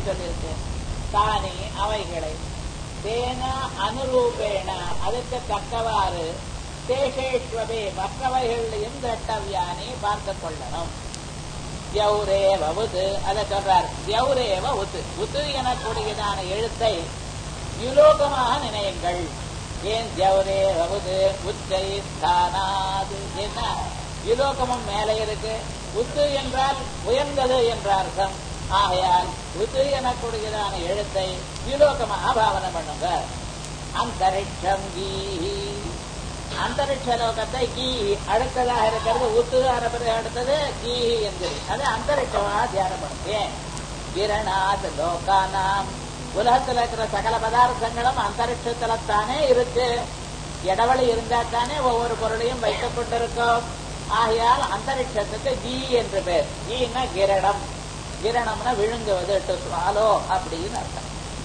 சொல்லியிருக்கு தானே அவைகளை தேன அனுரூபேண அதுக்கு தக்கவாறு தேசேஸ்வரே மற்றவைகளையும் தட்டவியானி பார்த்து கொள்ளணும் தியௌரேவ உத்து அதை சொல்றார் தியௌரேவ உத்து உத்து எனக்கூடியதான எழுத்தை யுலோகமாக நினையுங்கள் ஏன் தியௌரேவ உது உச்சை ஸ்தானாது என்ன யுலோகமும் மேலே இருக்கு உத்து என்றால் உயர்ந்தது என்ற அர்த்தம் ஆகையால் உத்து எனக்கூடியதான எழுத்தை யுலோகமாக பாவனை பண்ணுங்க அந்தரிக்ஷம் கீஹி அந்தரிக்ஷ லோகத்தை கீஹி அடுத்ததாக இருக்கிறது உத்து பிறகு அடுத்தது கீஹி என்கிறது அது அந்தரிக்ஷமாக தியானம் பண்ணுங்க ஏன் கிரணாத் லோகானாம் உலகத்துல இருக்கிற சகல பதார்த்தங்களும் அந்தரிக்ஷத்துலத்தானே இருக்கு இடவெளி இருந்தா தானே ஒவ்வொரு பொருளையும் வைத்துக் கொண்டிருக்கோம் ஆகையால் அந்தரிக்ஷத்துக்கு ஜீ என்று பேர் ஜீன்னா கிரணம் கிரணம்னா விழுங்குவது டு ஸ்வாலோ அப்படின்னு அர்த்தம்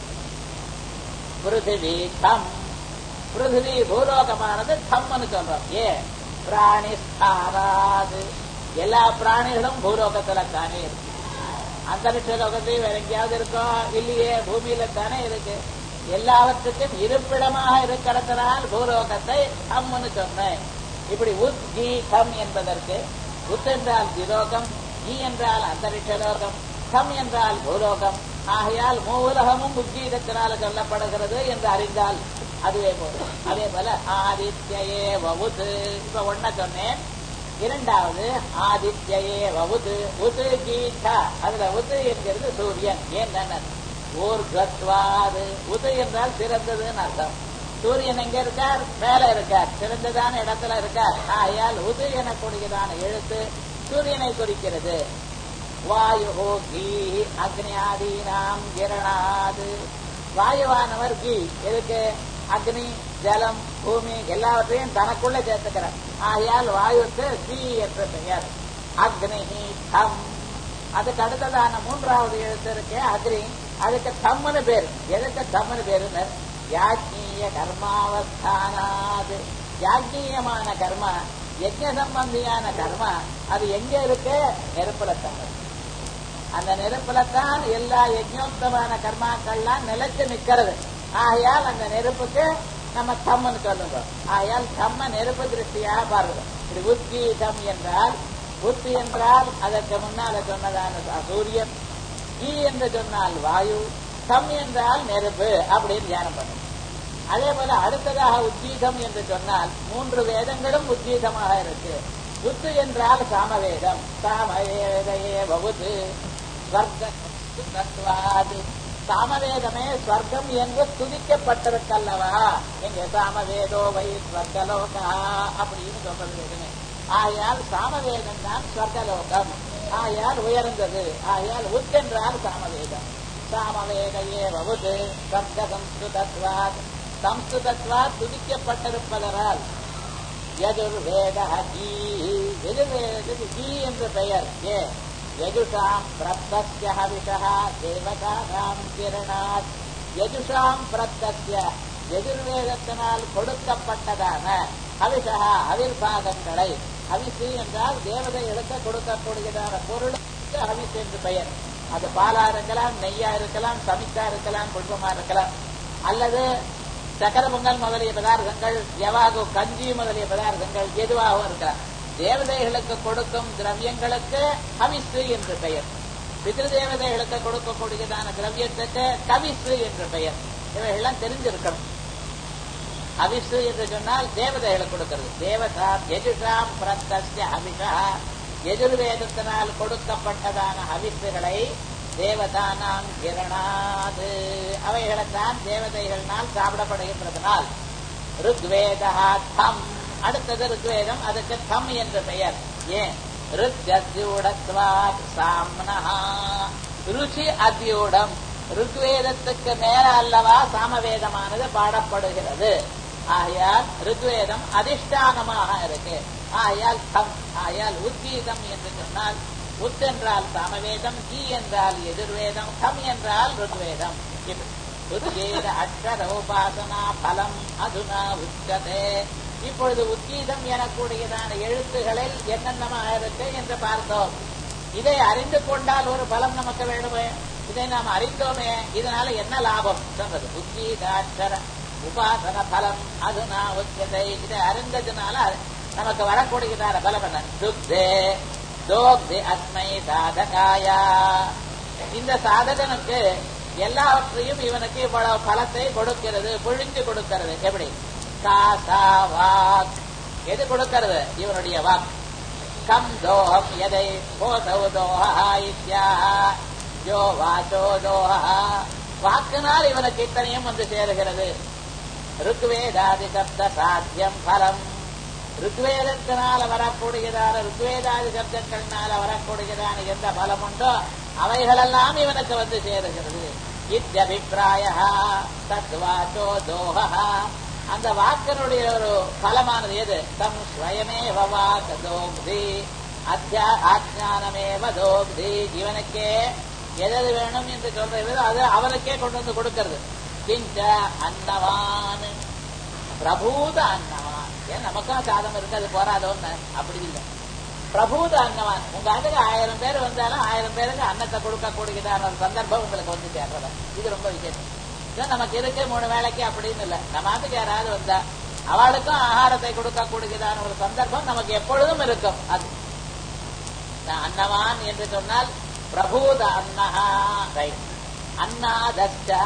பிருத்திவி தம் பிருத்திவி பூலோகமானது தம்னு சொல்றோம் ஏன் பிராணி ஸ்தானாது எல்லா பிராணிகளும் பூலோகத்துல தானே இருக்கு அந்தரிக்ஷ லோகத்தையும் வேற எங்கேயாவது இருக்கோ இல்லையே பூமியில தானே இருக்கு எல்லாவற்றுக்கும் இருப்பிடமாக இருக்கிறதுனால் பூலோகத்தை தம்னு சொன்னேன் இப்படி உத் கீ கம் என்பதற்கு உத் என்றால் திலோகம் ஈ என்றால் அந்தரிக்ஷ லோகம் கம் என்றால் பூலோகம் ஆகையால் மூலகமும் உத்கீதத்தினால சொல்லப்படுகிறது என்று அறிந்தால் அதுவே போதும் அதே போல ஆதித்யே வவுது இப்ப ஒன்ன சொன்னேன் இரண்டாவது ஆதித்யே வவுது உது கீதா அதுல உது என்கிறது சூரியன் ஏன் ஊர்கத்வாது உது என்றால் சிறந்ததுன்னு அர்த்தம் சூரியன் எங்க இருக்கார் மேல இருக்கார் சிறந்ததான இடத்துல இருக்கார் ஆகையால் உது எனக்கூடியதான எழுத்து சூரியனை குறிக்கிறது வாயு கீ அக்னியாதீனாம் கிரணாது வாயுவானவர் கீ எதுக்கு அக்னி ஜலம் பூமி எல்லாவற்றையும் தனக்குள்ள சேர்த்துக்கிறார் ஆகையால் வாயுக்கு கீ என்ற பெயர் அக்னி தம் அதுக்கு அடுத்ததான மூன்றாவது எழுத்து இருக்கு அக்னி அதுக்கு தம்னு பேர் எதுக்கு தம்னு பேருன்னு யாக்கிய கர்மாவஸ்தானாது யாக்கியமான கர்மா யஜ்ய சம்பந்தியான கர்மா அது எங்க இருக்கு நெருப்புல தான் அந்த நெருப்புலத்தான் எல்லா யஜ்னோக்தமான கர்மாக்கள்லாம் நிலைச்சு நிக்கிறது ஆகையால் அந்த நெருப்புக்கு நம்ம தம்மன்னு சொல்லுங்க ஆகையால் தம்ம நெருப்பு திருஷ்டியா பாருங்க இது உத்கீதம் என்றால் உத்து என்றால் அதற்கு முன்னால சொன்னதான சூரியன் கீ என்று சொன்னால் வாயு தம் என்றால் நெருப்பு அப்படின்னு தியானம் பண்ணும் அதே போல அடுத்ததாக உத்கீதம் என்று சொன்னால் மூன்று வேதங்களும் உத்கீதமாக இருக்கு உத்து என்றால் சாமவேதம் சாமவேதையே வகுது ஸ்வர்காது சாமவேதமே ஸ்வர்க்கம் என்று துதிக்கப்பட்டிருக்கல்லவா எங்க சாமவேதோ வை ஸ்வர்கலோகா அப்படின்னு சொல்றது வேதமே ஆகையால் சாமவேதம் தான் ஸ்வர்கலோகம் ஆகையால் உயர்ந்தது ஆகையால் உத்தென்றால் சாமவேதம் சாமவேதையே வகுது ஸ்வர்க சம்ஸ்கிருதத்வாத் சம்ஸ்கிருதத்வாத் துதிக்கப்பட்டிருப்பதனால் யஜுர்வேத கீ எதிர்வேதத்துக்கு கீ என்று பெயர் ஏ யஜுஷாம் பிரத்தஸ்ய ஹவிஷா தேவதானாம் கிரணாத் யஜுஷாம் பிரத்தஸ்ய எதிர்வேதத்தினால் கொடுக்கப்பட்டதான ஹவிஷா அவிர்பாகங்களை ஹவிசு என்றால் தேவதைகளுக்கு கொடுக்கக்கூடியதான பொருளுக்கு ஹவிஸ் என்று பெயர் அது பாலா இருக்கலாம் நெய்யா இருக்கலாம் சமித்தா இருக்கலாம் குடும்பமா இருக்கலாம் அல்லது சக்கர பொங்கல் முதலிய பதார்த்தங்கள் எவாகு கஞ்சி முதலிய பதார்த்தங்கள் எதுவாகவும் இருக்கலாம் தேவதைகளுக்கு கொடுக்கும் திரவியங்களுக்கு ஹவிசு என்று பெயர் பிதிரு தேவதைகளுக்கு கொடுக்கக்கூடியதான திரவியத்துக்கு கவிசு என்று பெயர் இவைகள்லாம் தெரிஞ்சிருக்கணும் ஹவிசு என்று சொன்னால் தேவதைகளுக்கு கொடுக்கிறது தேவதா எஜுஷாம் பிரத்தஸ்ய ஹவிஷா எதிர்வேதத்தினால் கொடுக்கப்பட்டதான ஹவிசுகளை தேவதானாம் கிரணாது அவைகளைத்தான் தேவதைகளினால் சாப்பிடப்படுகின்றதனால் ருக்வேதா தம் அடுத்தது ருக்வேதம் அதுக்கு தம் என்று பெயர் ஏன் ருத்யூடத்வாத் சாம்னஹா ருச்சி அத்தியூடம் ருக்வேதத்துக்கு மேல அல்லவா சாமவேதமானது பாடப்படுகிறது ஆகையால் ருக்வேதம் அதிஷ்டானமாக இருக்கு ஆகையால் தம் ஆகையால் உத்கீதம் என்று சொன்னால் உத் என்றால் சாமவேதம் கீ என்றால் எதிர்வேதம் கம் என்றால் ருக்வேதம் உத்கீத அக்ஷர உபாசனா பலம் அதுனா உச்சதே இப்பொழுது உத்கீதம் எனக்கூடியதான எழுத்துகளில் என்னென்னமாக இருக்கு என்று பார்த்தோம் இதை அறிந்து கொண்டால் ஒரு பலம் நமக்கு வேணுமே இதை நாம் அறிந்தோமே இதனால என்ன லாபம் சொன்னது உத்கீதாட்சர உபாசன பலம் அதுனா உச்சதை இதை அறிந்ததுனால நமக்கு வரக்கூடியதான பலம் என்ன துக்தே தோக்தி அஸ்மை சாதகாயா இந்த சாதகனுக்கு எல்லாவற்றையும் இவனுக்கு இவ்வளவு பலத்தை கொடுக்கிறது பொழிஞ்சு கொடுக்கிறது எப்படி காசா வாக் எது கொடுக்கிறது இவனுடைய வாக் கம் தோஹம் எதை போதௌ தோஹா இத்யாக யோ வாச்சோ தோஹா வாக்கினால் இவனுக்கு இத்தனையும் வந்து சேருகிறது ருக்வேதாதி சப்த சாத்தியம் பலம் ருக்வேதத்தினால வரக்கூடியதான ருக்வேதாதி சப்தங்களினால வரக்கூடியதான எந்த பலம் உண்டோ அவைகளெல்லாம் இவனுக்கு வந்து சேருகிறது இத்தியபிப்பிராய தத்வாச்சோ தோஹா அந்த வாக்கனுடைய ஒரு பலமானது எது தம் ஸ்வயமேவ வாக் தோக்தி அத்தியா ஆஜானமேவ தோக்தி இவனுக்கே எதது வேணும் என்று சொல்றது அது அவனுக்கே கொண்டு வந்து கொடுக்கிறது கிஞ்ச அன்னவான் பிரபூத அன்னவான் ஏன் நமக்கும் சாதம் இருக்கு அது போராதோன்னு அப்படி இல்லை பிரபூத அன்னவான் உங்க அதுக்கு ஆயிரம் பேர் வந்தாலும் ஆயிரம் பேருக்கு அன்னத்தை கொடுக்க கூடியதான ஒரு சந்தர்ப்பம் உங்களுக்கு வந்து சேர்றதா இது ரொம்ப விசேஷம் இது நமக்கு இருக்கு மூணு வேலைக்கு அப்படின்னு இல்லை நம்ம அதுக்கு யாராவது வந்தா அவளுக்கும் ஆகாரத்தை கொடுக்க கூடியதான ஒரு சந்தர்ப்பம் நமக்கு எப்பொழுதும் இருக்கும் அது அன்னவான் என்று சொன்னால் பிரபூத அன்னஹா ரைட் அன்னாதஸ்டா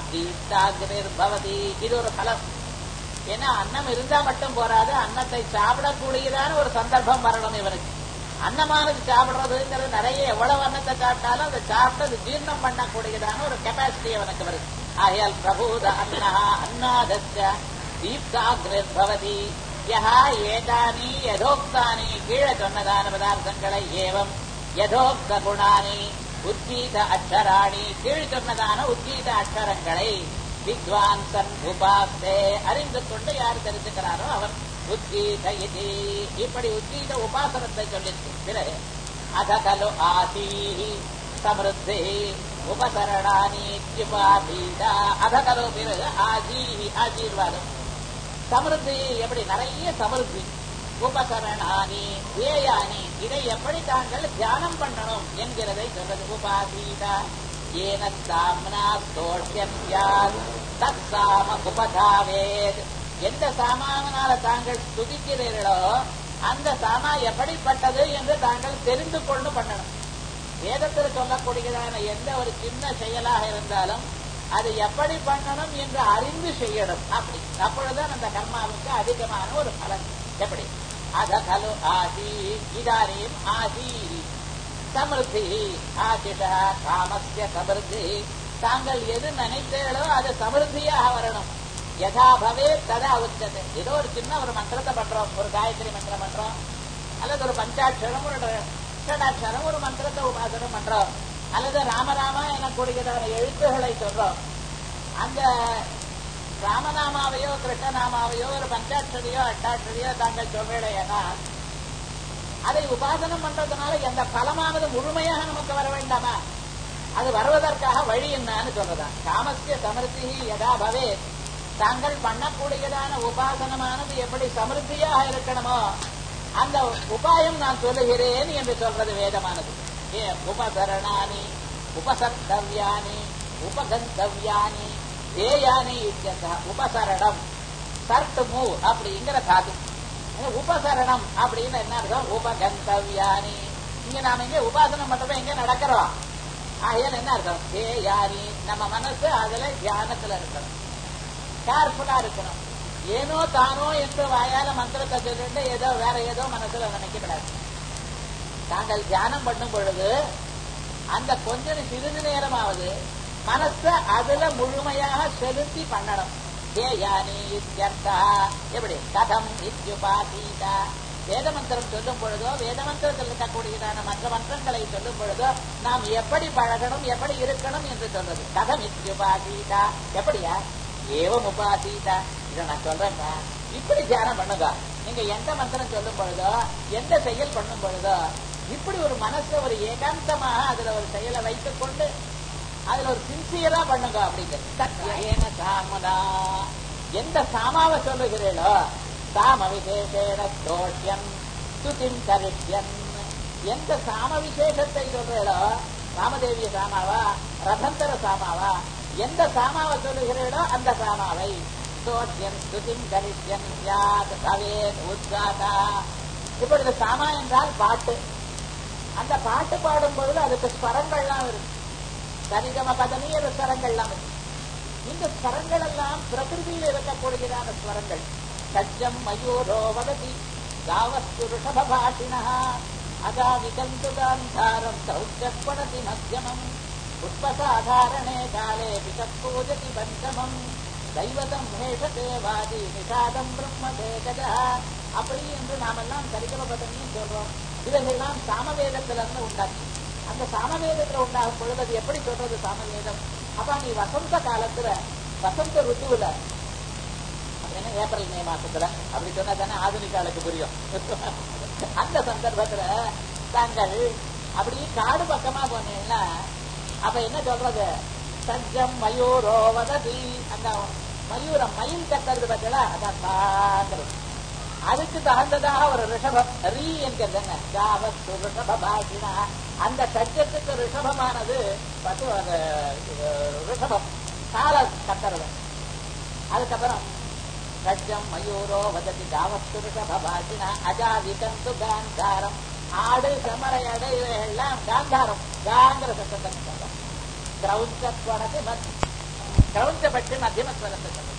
பவதி இது ஒரு பலம் ஏன்னா அன்னம் இருந்தா மட்டும் போராது அன்னத்தை சாப்பிடக்கூடியதான ஒரு சந்தர்ப்பம் வரணும் இவனுக்கு அன்னமானது சாப்பிடுறதுங்கிறது நிறைய எவ்வளவு அன்னத்தை சாப்பிட்டாலும் அதை சாப்பிட்டு ஜீர்ணம் பண்ணக்கூடியதான ஒரு கெப்பாசிட்டி அவனுக்கு வருது ஆகையால் பிரபூத அன்னஹா அன்னாதஸ்ட தீப்தாகிருபவதி யஹா ஏதானி யதோக்தானி கீழே சொன்னதான பதார்த்தங்களை ஏவம் யதோக்த குணானி உத்கீத அக்ஷராணி கீழ் சொன்னதான உத்கீத அக்ஷரங்களை வித்வான்சன் உபாஸ்தே அறிந்து கொண்டு யார் தெரிஞ்சுக்கிறாரோ அவர் உத்கீத இது இப்படி உத்கீத உபாசனத்தை சொல்லிருக்கு பிறகு அத கலு ஆசீஹி சமிருத்தி உபசரணானி உபாதீதா அத கலு பிறகு ஆஜீஹி ஆசீர்வாதம் சமிருத்தி எப்படி நிறைய சமிருத்தி உபசரணானி ஏயானி இதை எப்படி தாங்கள் தியானம் பண்ணணும் என்கிறதை சொல்றது உபாதீதா ஏன சாம்னா ஸ்தோஷ்யம் யார் தத் சாம உபதாவேத் எந்த சாமானால தாங்கள் துதிக்கிறீர்களோ அந்த சாமா எப்படிப்பட்டது என்று தாங்கள் தெரிந்து கொண்டு பண்ணணும் வேதத்தில் சொல்லக்கூடியதான எந்த ஒரு சின்ன செயலாக இருந்தாலும் அது எப்படி பண்ணணும் என்று அறிந்து செய்யணும் அப்படி அப்பொழுதுதான் அந்த கர்மாவுக்கு அதிகமான ஒரு பலன் எப்படி அத கலு ஆசி இதானியும் ஆசி சமிருத்தி ஆசிஷா காமஸ்ய சமிருத்தி தாங்கள் எது நினைத்தீர்களோ அது சமிருத்தியாக வரணும் யதா பவே ததா உச்சது ஏதோ ஒரு சின்ன ஒரு மந்திரத்தை பண்றோம் ஒரு காயத்ரி மந்திரம் பண்றோம் அல்லது ஒரு பஞ்சாட்சரம் ஒரு ஷடாட்சரம் ஒரு மந்திரத்தை உபாசனம் பண்றோம் அல்லது ராமராமா எனக்கூடியதான எழுத்துகளை சொல்றோம் அந்த ராமநாமாவையோ கிருஷ்ணநாமாவையோ ஒரு பஞ்சாட்சரியோ அட்டாட்சரியோ தாங்கள் சொல்றேன்னா அதை உபாசனம் பண்றதுனால எந்த பலமானது முழுமையாக நமக்கு வர வேண்டாமா அது வருவதற்காக வழி என்னன்னு சொல்றதான் காமஸ்ய சமிருத்தி எதா பவே தாங்கள் பண்ணக்கூடியதான உபாசனமானது எப்படி சமிருத்தியாக இருக்கணுமோ அந்த உபாயம் நான் சொல்லுகிறேன் என்று சொல்றது வேதமானது ஏ உபசரணானி உபசர்த்தவியானி உபகந்தவியானி தேயானி உபசரணம் சர்ட் மூவ் அப்படிங்கிற தாது உபசரணம் அப்படின்னு என்ன அர்த்தம் உபகந்தவியானி இங்க நாம இங்க உபாசனம் பண்றப்ப எங்க நடக்கிறோம் ஆகையால் என்ன அர்த்தம் தேயானி நம்ம மனசு அதுல தியானத்துல இருக்கணும் கேர்ஃபுல்லா இருக்கணும் ஏனோ தானோ என்று வாயால மந்திரத்தை சொல்லிட்டு ஏதோ வேற ஏதோ மனசுல நினைக்கப்படாது தாங்கள் தியானம் பண்ணும் பொழுது அந்த கொஞ்சம் சிறிது நேரமாவது மனச அதுல முழுமையாக செலுத்தி பண்ணணும் ஏயானி இத்தியர்த்தா எப்படி கதம் இத்யுபாதீதா வேத மந்திரம் சொல்லும் பொழுதோ வேத மந்திரத்தில் இருக்கக்கூடியதான மற்ற மந்திரங்களை சொல்லும் பொழுதோ நாம் எப்படி பழகணும் எப்படி இருக்கணும் என்று சொல்றது கதம் இத்யுபாதீதா எப்படியா ஏவம் உபாதீதா இதை நான் சொல்றேன்ப்பா இப்படி தியானம் பண்ணுங்க நீங்க எந்த மந்திரம் சொல்லும் பொழுதோ எந்த செயல் பண்ணும் பொழுதோ இப்படி ஒரு மனசு ஒரு ஏகாந்தமாக அதுல ஒரு செயலை வைத்துக் கொண்டு அதுல ஒரு சின்சியரா பண்ணுங்க அப்படிங்கிறது சாமதா எந்த சாமாவை சொல்லுகிறீர்களோ சாம விசேஷேன தோஷம் சுதிம் கரிஷ்யன் எந்த சாம விசேஷத்தை சொல்றீங்களோ ராமதேவிய சாமாவா ரதந்தர சாமாவா எந்த சாமாவை சொல்லுகிறீர்களோ அந்த சாமாவை சோத்தியம் ஸ்துதிம் கரிஷ்யன் யாத் பவேத் உத்காதா இப்பொழுது சாமா என்றால் பாட்டு அந்த பாட்டு பாடும் பொழுது அதுக்கு ஸ்வரங்கள்லாம் இருக்கு சரிகம பதனிய ஸ்வரங்கள்லாம் இருக்கு இந்த ஸ்வரங்கள் எல்லாம் பிரகிருதியில் இருக்கக்கூடியதான ஸ்வரங்கள் சஜ்ஜம் மயூரோ வததி காவஸ்து ரிஷபாஷிணா அதா விகந்து காந்தாரம் சௌச்சப்படதி மத்தியமம் புஷ்பசாதாரணே காலே பிசப்பூஜதி பஞ்சமம் தைவதம் மேஷதே வாதி நிஷாதம் பிரம்மதே கஜா அப்படி என்று நாமெல்லாம் சரிகம பதனியும் சொல்றோம் இவைகள்லாம் சாமவேதத்திலிருந்து உண்டாச்சு அந்த சாமவேதத்துல உண்டாகும் பொழுது அது எப்படி சொல்றது சாமவேதம் அப்ப நீ வசந்த காலத்துல வசந்த ருத்துவுல அப்படின்னா ஏப்ரல் மே மாசத்துல அப்படி சொன்னா தானே ஆధుனிக ஆளுக்கு புரியும் அந்த சந்தர்ப்பத்துல தாங்கள் அப்படி காடு பக்கமா போனீங்கன்னா அப்ப என்ன சொல்றது சஜ்ஜம் மயூரோ வததி அந்த மயூரம் மயில் கத்துறது பார்த்தீங்களா அதான் பாக்குறது அதுக்கு தகுந்ததாக ஒரு ரிஷபம் ரீ என்கிறது என்ன ஜாவத்து ரிஷபாஷினா அந்த சஜ்ஜத்துக்கு ரிஷபமானது பத்து அது, அஹ், ரிஷபம் கால கத்துறது அதுக்கப்புறம் சஜ்ஜம் மயூரோ வததி ஜாவத்து ரிஷபாஷினா அஜாவிகந்து காந்தாரம் ஆடு செமரை அடை எல்லாம் காந்தாரம் காங்கிற சத்தத்தை கத்துறது கிரௌஞ்சத்வனது மத் கிரௌஞ்சப்பட்டு மத்தியமஸ்வரத்தை சொல்றது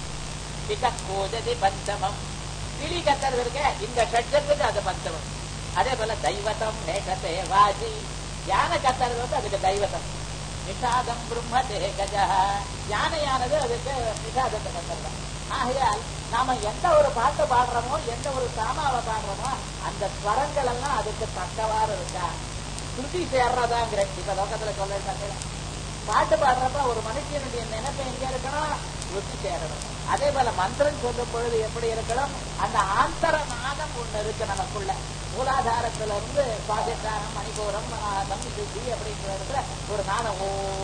பிகக்கூஜதி பஞ்சமம் கிளி கத்துறது இருக்க இந்த ஷட்ஜத்துக்கு அது பஞ்சமம் அதே போல தெய்வத்தம் நேகத்தே வாஜி யானை கத்துறது வந்து அதுக்கு தெய்வத்தம் நிஷாதம் பிரம்மதே கஜா யானையானது அதுக்கு நிஷாதத்தை கத்துறது ஆகையால் நாம எந்த ஒரு பாட்டு பாடுறோமோ எந்த ஒரு சாமாவை பாடுறோமோ அந்த ஸ்வரங்கள் எல்லாம் அதுக்கு தக்கவாறு இருக்கா ஸ்ருதி சேர்றதாங்கிற இப்ப லோகத்துல சொல்ல பாட்டு பாடுறப்ப ஒரு மனுஷனுடைய நினைப்பு எங்க இருக்கணும் ருச்சி சேரணும் அதே போல மந்திரம் சொல்லும் பொழுது எப்படி இருக்கணும் அந்த ஆந்தர நாதம் ஒண்ணு இருக்கு நமக்குள்ள மூலாதாரத்துல இருந்து சுவாதிஷ்டானம் மணிபூரம் நாதம் சுத்தி அப்படிங்கிறதுல ஒரு நாதம்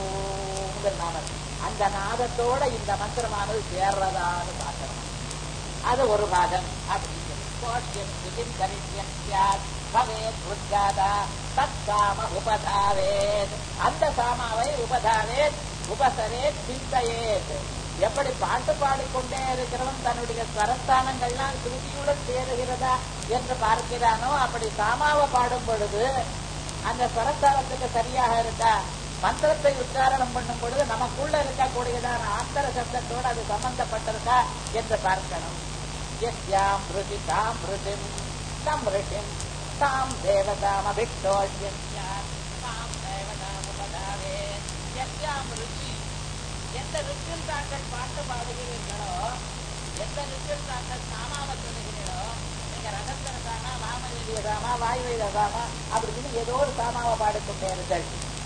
ஓங்கிற நாதம் அந்த நாதத்தோட இந்த மந்திரமானது சேர்றதான்னு பார்க்கணும் அது ஒரு பாகம் அப்படிங்கிறது கோஷ்யம் சுதிம் கரிஷ்யம் சியாத் பவேத் உத்காதா தத் சாம உபதாவேத் அந்த சாமாவை உபதாவேத் உபசரேத் சிந்தையேத் எப்படி பாட்டு பாடிக்கொண்டே இருக்கிறவன் தன்னுடைய ஸ்வரஸ்தானங்கள்லாம் ஸ்ருதியுடன் சேருகிறதா என்று பார்க்கிறானோ அப்படி சாமாவை பாடும் பொழுது அந்த ஸ்வரஸ்தானத்துக்கு சரியாக இருக்கா மந்திரத்தை உச்சாரணம் பண்ணும் பொழுது நமக்குள்ள இருக்கக்கூடியதான ஆந்தர சப்தத்தோடு அது சம்பந்தப்பட்டிருக்கா என்று பார்க்கணும் यस्याम् ऋषि ताम् ऋषिम् तम् ऋषिम् ताम् देवतामभिष्टोष्यस्याम् ताम् देवतामुपधावे यस्याम् ऋषि எந்த ரிஷியில் தாங்கள் பாட்டு பாடுகிறீர்களோ எந்த ரிஷியில் தாங்கள் சாமாவை சொல்லுகிறீர்களோ நீங்க ரகத்தர சாமா வாமதேவிய சாமா வாயுவேத சாமா அப்படின்னு ஏதோ ஒரு சாமாவை பாடிக்கொண்டே இருங்கள்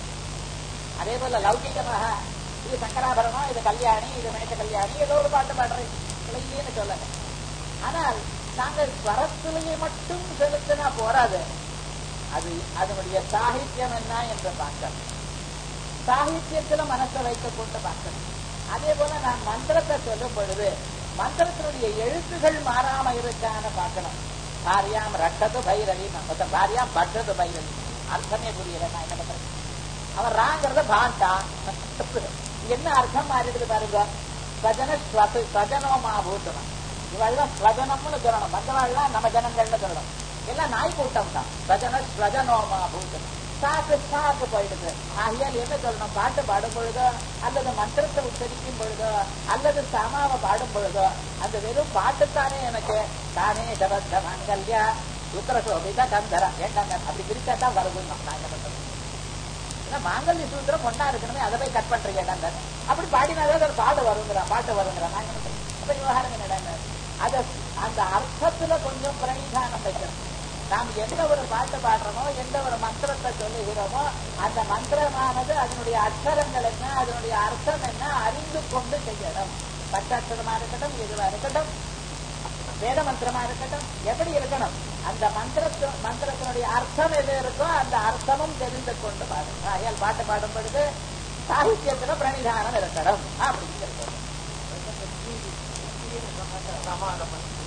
அதே போல லௌகிகமாக இது சங்கராபரணம் இது கல்யாணி இது மேட்ட கல்யாணி ஏதோ ஒரு பாட்டு பாடுறேன் இல்லைன்னு சொல்லல ஆனால் நாங்கள் ஸ்வரத்திலேயே மட்டும் செலுத்தினா போராது அது அதனுடைய சாகித்யம் என்ன என்று பார்க்கணும் சாகித்யத்துல மனசை வைத்துக் கொண்டு பார்க்கணும் அதே போல நான் மந்திரத்தை சொல்லும் பொழுது மந்திரத்தினுடைய எழுத்துகள் மாறாம இருக்கான்னு பார்க்கணும் பாரியாம் ரட்டது பைரவி மொத்தம் பாரியாம் பட்டது பைரவி அர்த்தமே புரியல நான் என்ன பண்றேன் அவன் ராங்கிறத பாண்டான் என்ன அர்த்தம் மாறிடுது பாருங்க ஸ்வஜன ஸ்வச ஸ்வஜனோமா பூத்தனம் இவெல்லாம் ஸ்வஜனம்னு சொல்லணும் மற்றவெல்லாம் நம்ம ஜனங்கள்னு சொல்லணும் எல்லாம் நாய் கூட்டம் தான் ஸ்வஜன ஸ்வஜனோமா பூத்தனம் சாக்கு சாக்கு போயிடுது ஆகையால் என்ன சொல்லணும் பாட்டு பாடும் பொழுதோ அல்லது மந்திரத்தை உச்சரிக்கும் பொழுதோ அல்லது சமாவை பாடும் பொழுதோ அந்த வெறும் பாட்டுத்தானே எனக்கு தானே ஜபத்த மங்கல்யா உத்தரசோபிதா கந்தரா ஏண்டாங்க அப்படி பிரிச்சா தான் வருதுன்னு நான் என்ன பண்றது ஏன்னா மாங்கல்ய சூத்திரம் ஒன்னா இருக்கணுமே அதை போய் கட் பண்றீங்க ஏண்டாங்க அப்படி பாடினாலே ஒரு பாட்டு வருங்கிறான் பாட்டு வருங்கிறான் நான் என்ன பண்றேன் அப்ப விவகாரம் என்னடாங்க அத அந்த அர்த்தத்துல கொஞ்சம் பிரணிதானம் வைக்கணும் நாம் எந்த ஒரு பாட்டு பாடுறோமோ எந்த ஒரு மந்திரத்தை சொல்லுகிறோமோ அந்த மந்திரமானது அதனுடைய அக்ஷரங்கள் என்ன அதனுடைய அர்த்தம் என்ன அறிந்து கொண்டு செய்யணும் பட்டாட்சரமா இருக்கட்டும் எதுவா இருக்கட்டும் வேத மந்திரமா இருக்கட்டும் எப்படி இருக்கணும் அந்த மந்திரத்து மந்திரத்தினுடைய அர்த்தம் எது இருக்கோ அந்த அர்த்தமும் தெரிந்து கொண்டு பாடும் ஆகையால் பாட்டு பாடும் பொழுது சாகித்யத்துல பிரணிதானம் இருக்கணும் அப்படிங்கிறது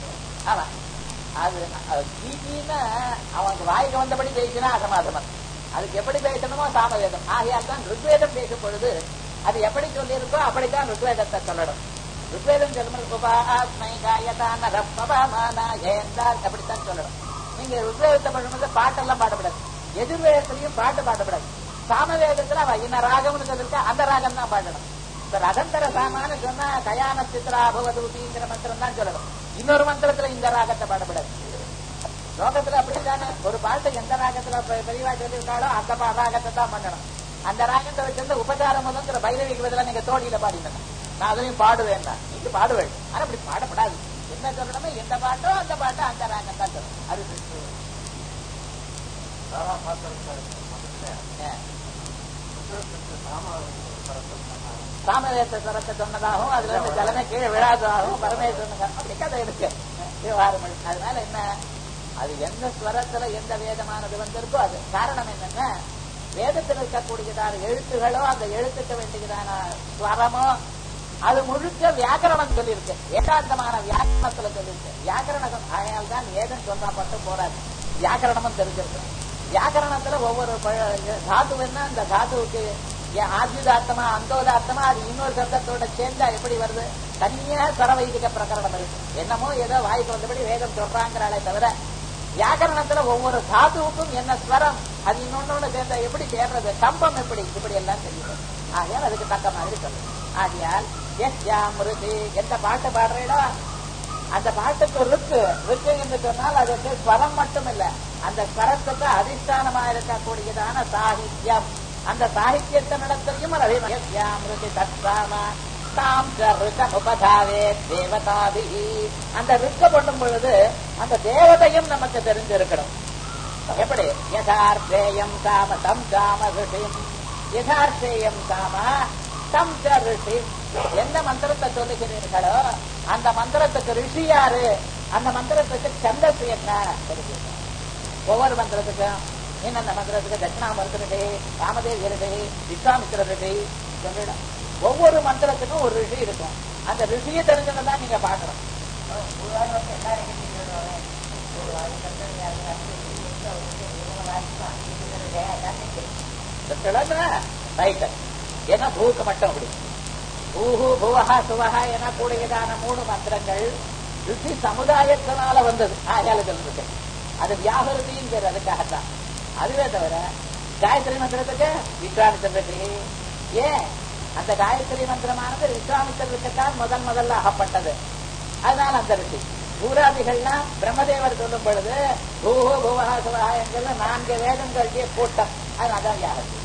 ஆமா அது கீதின்னா அவனுக்கு வாய்க்கு வந்தபடி பேசினா அசமாதமன் அதுக்கு எப்படி பேசணுமோ சாமவேதம் ஆகையால் தான் ருக்வேதம் பேசும் பொழுது அது எப்படி சொல்லியிருக்கோ அப்படித்தான் ருக்வேதத்தை சொல்லணும் ருக்வேதம் சொல்லும் உபாஸ்மை காயதான ரப்பபாமானா ஏந்தால் அப்படித்தான் சொல்லணும் நீங்க ருக்வேதத்தை பண்ணும்போது பாட்டெல்லாம் பாடப்படாது எதிர்வேதத்திலையும் பாட்டு பாடப்படாது சாமவேதத்துல அவ இன்ன ராகம்னு சொல்லிருக்கா அந்த ராகம் தான் பாடணும் இப்ப ரதந்தர சாமான்னு சொன்னா கயான சித்ரா பவதூதிங்கிற மந்திரம் தான் சொல்லணும் இன்னொரு மந்திரத்துல இந்த ராகத்தை பாடப்படாது லோகத்துல அப்படித்தானே ஒரு பாட்டு எந்த ராகத்துல பெ- பெரியவா சொல்லியிருக்காளோ அந்த பா- ராகத்தை தான் பண்ணணும் அந்த ராகத்தை வச்சிருந்து உபச்சாரம் முதங்கிற பைரவிக்கு பதிலா நீங்க தோடியில பாடினேன் நான் அதையும் பாடுவேன் தான் நீங்க பாடுவேன் ஆனா அப்படி பாடப்படாது என்ன சொல்லணுமோ எந்த பாட்டோ அந்த பாட்டோ அந்த ராகம் தான் சொல்லணும் அது கிறிஸ்துவ. ஆ. சாமவேத ஸ்வரத்தை சொன்னதாகவும் அதுல இருந்து ஜலமே கீழே விழாததாகவும் பரமேஸ்வரனுக்கு அப்படி கதை இருக்கு விவகாரம் பண்ணி. அதனால என்ன அது எந்த ஸ்வரத்துல எந்த வேதமானது வந்திருக்கோ அது காரணம் என்னன்னா வேதத்தில் இருக்கக்கூடியதான எழுத்துகளோ அந்த எழுத்துக்க வேண்டியதான ஸ்வரமோ அது முழுக்க வியாக்கரணம் சொல்லியிருக்கு ஏகாந்தமான வியாக்கரணத்துல சொல்லியிருக்கு வியாக்கரணம் அதனால தான் வேதம் சொன்னா மட்டும் போராது வியாக்கரணமும் தெரிஞ்சிருக்கணும் வியாக்கரணத்துல ஒவ்வொரு ப- தாத்து என்ன அந்த தாத்துவுக்கு ஏன் ஆத்யுதார்த்தமா அந்தோதார்த்தமா அது இன்னொரு சப்தத்தோட சேர்ந்தா எப்படி வருது தனியா சரவைதிக பிரகரணம் இருக்கு என்னமோ ஏதோ வாய்க்கு வந்தபடி வேதம் சொல்றாங்கிறாளே தவிர வியாக்கரணத்துல ஒவ்வொரு தாத்துவுக்கும் என்ன ஸ்வரம் அது இன்னொன்னோட சேர்ந்தா எப்படி சேர்றது கம்பம் எப்படி இப்படி எல்லாம் தெரியும் ஆகையால் அதுக்கு தக்க மாதிரி சொல்லணும் ஆகையால் எஸ் யாமிருதி எந்த பாட்டு பாடுறீடோ அந்த பாட்டுக்கு ருக்கு ருக்கு என்று சொன்னால் அதுக்கு ஸ்வரம் மட்டும் இல்ல அந்த ஸ்வரத்துக்கு அதிஷ்டானமா இருக்கக்கூடியதான சாகித்யம் அந்த சாகித்யத்தை நடத்தையும் அபிமயமிருதி தத்தாம தாம் ச ருக்க உபதாவே தேவதாபி அந்த ருக்க பண்ணும் பொழுது அந்த தேவதையும் நமக்கு தெரிஞ்சிருக்கணும் எப்படி யதார்த்தேயம் காம தம் காம ரிஷிம் யதார்த்தேயம் காம தம் ச ரிஷிம் எந்த மந்திரத்தை சொல்லுகிறீர்களோ அந்த மந்திரத்துக்கு ரிஷி யாரு அந்த மந்திரத்துக்கு சந்தஸ் என்ன தெரிஞ்சுக்கணும். ஒவ்வொரு மந்திரத்துக்கும் என்னென்ன மந்திரத்துக்கு தட்சிணாமர்த்த ரிஷி ராமதேவ ரிஷி விஸ்வாமித்திர ரிஷி சொல்லிடும் ஒவ்வொரு மந்திரத்துக்கும் ஒரு ரிஷி இருக்கும் அந்த ரிஷியை தெரிஞ்சதான் நீங்க பாக்கணும் ரைட் ஏன்னா பூக்கு மட்டும் அப்படி பூஹு புவஹா சுவஹா என கூடியதான மூணு மந்திரங்கள் ரிஷி சமுதாயத்தினால வந்தது ஆயால சொல்றது அது வியாகருதியும் பேர் அதுக்காகத்தான் அதுவே தவிர காயத்ரி மந்திரத்துக்கு விஸ்வாமித்திர ரிஷி ஏன் அந்த காயத்ரி மந்திரமானது விஸ்வாமித்திரருக்குத்தான் முதன் முதல்ல அகப்பட்டது அதனால அந்த ரிஷி பூராதிகள்லாம் பிரம்மதேவர் சொல்லும் பொழுது பூஹோ புவஹா சுவஹா என்கிறது நான்கு வேதங்களுடைய கூட்டம் அதனால்தான் வியாகருதி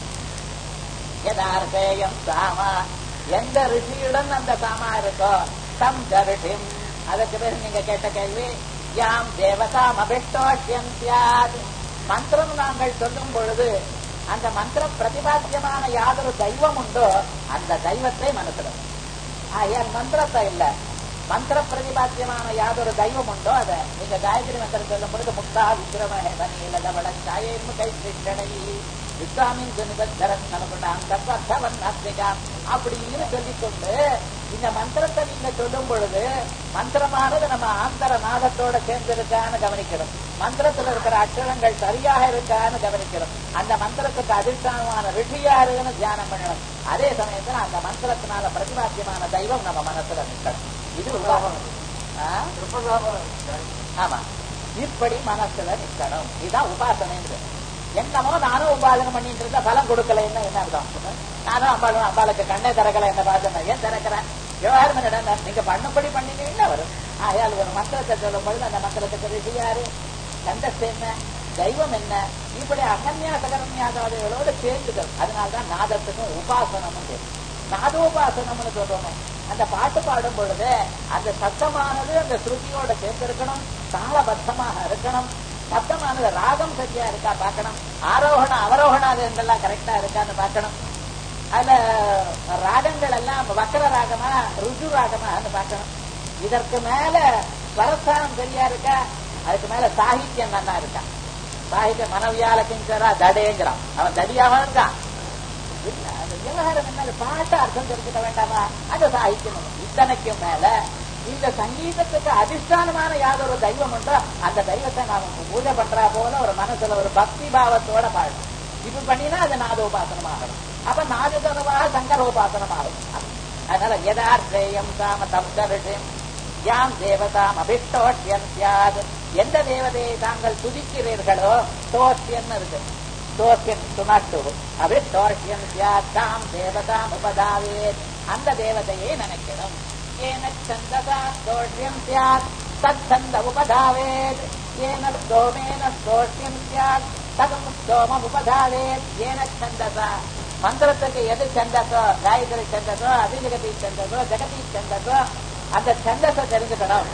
யதார்த்தேயம் சாமா எந்த ரிஷியுடன் அந்த சாமா இருக்கோ தம் தருஷிம் அதற்கு பேர் நீங்க கேட்ட கேள்வி யாம் தேவதாம் அபிஷ்டோஷ்யம் சியாத் மந்திரம் நாங்கள் சொல்லும் பொழுது அந்த மந்திர பிரதிபாத்தியமான யாதொரு தெய்வம் உண்டோ அந்த தெய்வத்தை மனசிடும் ஆகையால் மந்திரத்தை இல்ல மந்திர பிரதிபாத்தியமான யாதொரு தெய்வம் உண்டோ அதை நீங்க காயத்ரி மந்திரம் சொல்லும் பொழுது முக்தா விக்ரம நீலதவள சாயம் கை கிருஷ்ணனை விஸ்வாமின் சுனிபத்தரன் நமக்குண்டாம் தத்வர்த்தவன் அஸ்மிகாம் அப்படின்னு சொல்லிக்கொண்டு இந்த மந்திரத்தை நீங்க சொல்லும் பொழுது மந்திரமானது நம்ம ஆந்தர நாதத்தோட சேர்ந்து இருக்கான்னு கவனிக்கணும் மந்திரத்துல இருக்கிற அக்ஷரங்கள் சரியாக இருக்கான்னு கவனிக்கணும் அந்த மந்திரத்துக்கு அதிர்ஷ்டமான ரிஷியாருன்னு தியானம் பண்ணணும் அதே சமயத்துல அந்த மந்திரத்தினால பிரதிபாத்தியமான தெய்வம் நம்ம மனசுல நிற்கணும் இது உதாரணம் ஆ? ஆமா இப்படி மனசுல நிக்கணும் இதுதான் உபாசனைங்கிறது என்னமோ நானும் உபாசனை பண்ணிட்டு இருந்தா பலம் கொடுக்கலைன்னா என்ன அர்த்தம் நானும் அம்பாளும் அம்பாளுக்கு கண்ணே திறக்கல என்ன பார்த்தேன் ஏன் திறக்கிறேன் விவகாரம் என்னடா நீங்க பண்ணும்படி பண்ணினீங்கன்னா வரும் ஆகையால் ஒரு மந்திரத்தை சொல்லும் பொழுது அந்த மந்திரத்துக்கு ரிஷி யாரு கந்தஸ் என்ன தெய்வம் என்ன இப்படி அகன்யாச கரண்யாசாதிகளோடு சேர்ந்துக்கள் அதனால்தான் நாதத்துக்கும் உபாசனமும் பேரு. நாதோபாசனம்னு சொல்றோம் அந்த பாட்டு பாடும் பொழுது அந்த சத்தமானது அந்த ஸ்ருதியோட சேர்ந்திருக்கணும் தாளபத்தமாக இருக்கணும் சப்தமானது ராகம் சரியா இருக்கா பார்க்கணும் ஆரோகண அவரோகணாதெல்லாம் கரெக்டா இருக்கான்னு பார்க்கணும் அதுல ராகங்கள் எல்லாம் வக்கர ராகமா ருஜு ராகமான்னு பார்க்கணும் இதற்கு மேல ஸ்வரஸ்தானம் சரியா இருக்கா அதுக்கு மேல சாகித்யம் நல்லா இருக்கா சாகித்யம் மனவியால கிஞ்சரா தடேங்கிறான் அவன் தடியாவன் இருக்கான் இல்ல, அந்த விவகாரம் என்ன அது பாட்டு அர்த்தம் தெரிஞ்சுக்க வேண்டாமா அது சாகித்யம் இத்தனைக்கும் மேல இந்த சங்கீதத்துக்கு அதிஷ்டானமான யாதொரு தெய்வம் உண்டோ அந்த தெய்வத்தை நாம பூஜை பண்றா போல ஒரு மனசுல ஒரு பக்தி பாவத்தோட பாடணும் இப்படி பண்ணினா அது நாதோபாசனம் ஆகணும் அப்ப நாததனமாக சங்கரோபாசனம் ஆகும் அதனால யதார்த்தேயம் தாம தம் தருஷம் யாம் தேவதாம் அபிஷ்டோஷ்யம் சியாது எந்த தேவதையை தாங்கள் துதிக்கிறீர்களோ தோஷ்யன் இருக்கு தோஷ்யன் சுனாட்டு அபிஷ்டோஷ்யம் சியாத் தாம் தேவதாம் உபதாவேத் அந்த தேவதையை நினைக்கணும் ஏன சந்ததா தோஷ்யம் சியாத் தச்சந்த உபதாவேத் ஏன ஸ்தோமேன ஸ்தோஷ்யம் சியாத் தகம் ஸ்தோமம் உபதாவேத் ஏன சந்ததா மந்திரத்துக்கு எது சந்தசோ காயத்ரி சந்தசோ அபிஜகதி சந்தசோ ஜெகதி சந்தசோ அந்த சந்தஸை தெரிஞ்சுக்கணும்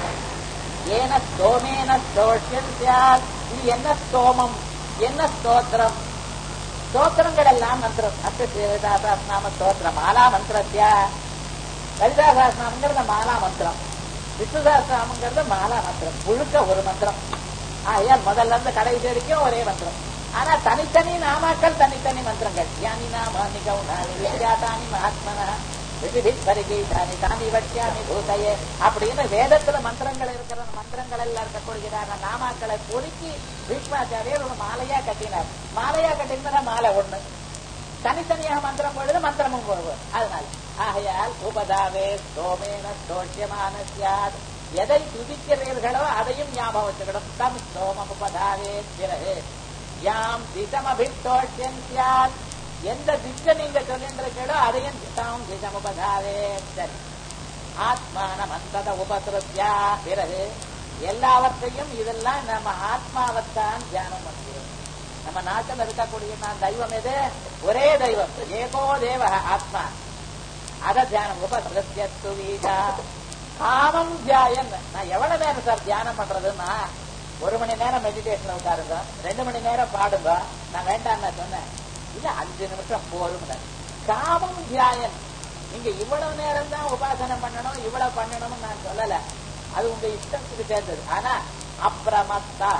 ஏன ஸ்தோமேன ஸ்தோஷ்யம் சியாத் இது என்ன ஸ்தோமம் என்ன ஸ்தோத்திரம் ஸ்தோத்திரங்கள் எல்லாம் மந்திரம் அஷ்ட நாம ஸ்தோத்திரம் மாலா மந்திரத்தியா லலிதாசாஸ்திரம்ங்கிறது மாலா மந்திரம் விஷ்ணு சாஸ்திரம்ங்கிறது மாலா மந்திரம் முழுக்க ஒரு மந்திரம் ஆகையால் முதல்ல இருந்து கடைசி வரைக்கும் ஒரே மந்திரம் ஆனா தனித்தனி நாமாக்கள் தனித்தனி மந்திரங்கள் யானி நாமானி கௌனானி வித்யாதானி மகாத்மனா பரிகீதானி தானி வட்சியாமி பூதையே அப்படின்னு வேதத்துல மந்திரங்கள் இருக்கிற மந்திரங்கள் எல்லாம் இருக்கக்கூடியதான நாமாக்களை பொறுக்கி பீஷ்மாச்சாரியர் ஒரு மாலையா கட்டினார் மாலையா கட்டினா மாலை ஒண்ணு தனித்தனியாக மந்திரம் பொழுது மந்திரமும் போடுவோம் அதனால ஆகையால் உபதாவே சோமேன சோஷ்யமான சியாத் எதை துதிக்கிறீர்களோ அதையும் ஞாபகம் வச்சுக்கணும் தம் சோமம் உபதாவே பிறகு யாம் திசமபிஷ்டோஷ்யம் சியாத் எந்த திக்க நீங்க சொல்லின்றீங்களோ அதையும் தாம் திசமுபதாவே சரி ஆத்மானம் அந்தத உபசிருத்தியா பிறகு எல்லாவற்றையும் இதெல்லாம் நம்ம ஆத்மாவைத்தான் தியானம் பண்ணுகிறோம் நம்ம நாட்டில் இருக்கக்கூடிய நான் தெய்வம் எது ஒரே தெய்வம் ஏகோ தேவ ஆத்மா அத தியானம் உபசிருத்தியத்து வீடா காமம் தியாயன் நான் எவ்வளவு நேரம் சார் தியானம் பண்றதுன்னா ஒரு மணி நேரம் மெடிடேஷன் உட்காருங்க ரெண்டு மணி நேரம் பாடுங்க நான் வேண்டாம் நான் சொன்னேன் இல்ல அஞ்சு நிமிஷம் போரும் காமம் தியாயன் நீங்க இவ்வளவு நேரம் தான் உபாசனம் பண்ணணும் இவ்வளவு பண்ணணும்னு நான் சொல்லல அது உங்க இஷ்டத்துக்கு சேர்ந்தது ஆனா அப்பிரமத்தா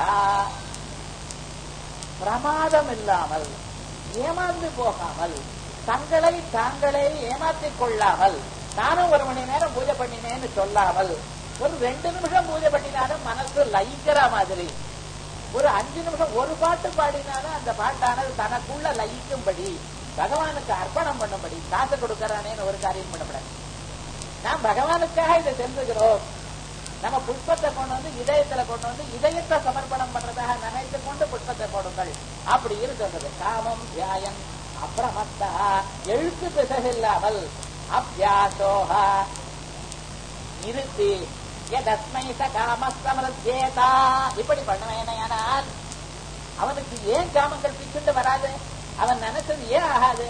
பிரமாதம் இல்லாமல் ஏமாந்து போகாமல் தங்களை தாங்களே ஏமாற்றிக் கொள்ளாமல் நானும் ஒரு மணி நேரம் பூஜை பண்ணினேன்னு சொல்லாமல் ஒரு ரெண்டு நிமிஷம் பூஜை பண்ணினாலும் மனசு லயிக்கிற மாதிரி ஒரு அஞ்சு நிமிஷம் ஒரு பாட்டு பாடினாலும் அந்த பாட்டானது தனக்குள்ள லயிக்கும்படி பகவானுக்கு அர்ப்பணம் பண்ணும்படி காசு கொடுக்கறானேன்னு ஒரு காரியம் பண்ணப்படாது நாம் பகவானுக்காக இதை செஞ்சுகிறோம் நம்ம புஷ்பத்தை கொண்டு வந்து இதயத்துல கொண்டு வந்து இதயத்தை சமர்ப்பணம் பண்றதாக நினைத்து கொண்டு புஷ்பத்தை போடுங்கள் அப்படி இருக்கிறது காமம் தியாயம் அப்புறமத்தா எழுத்து பிசகில்லாமல் அபியாசோகா நிறுத்தி எதஸ்மை ச காமஸ்தமரத்யேதா இப்படி பண்ணுவேனையானால் அவனுக்கு ஏன் காமங்கள் பிச்சுண்டு வராது அவன் நினைச்சது ஏன் ஆகாது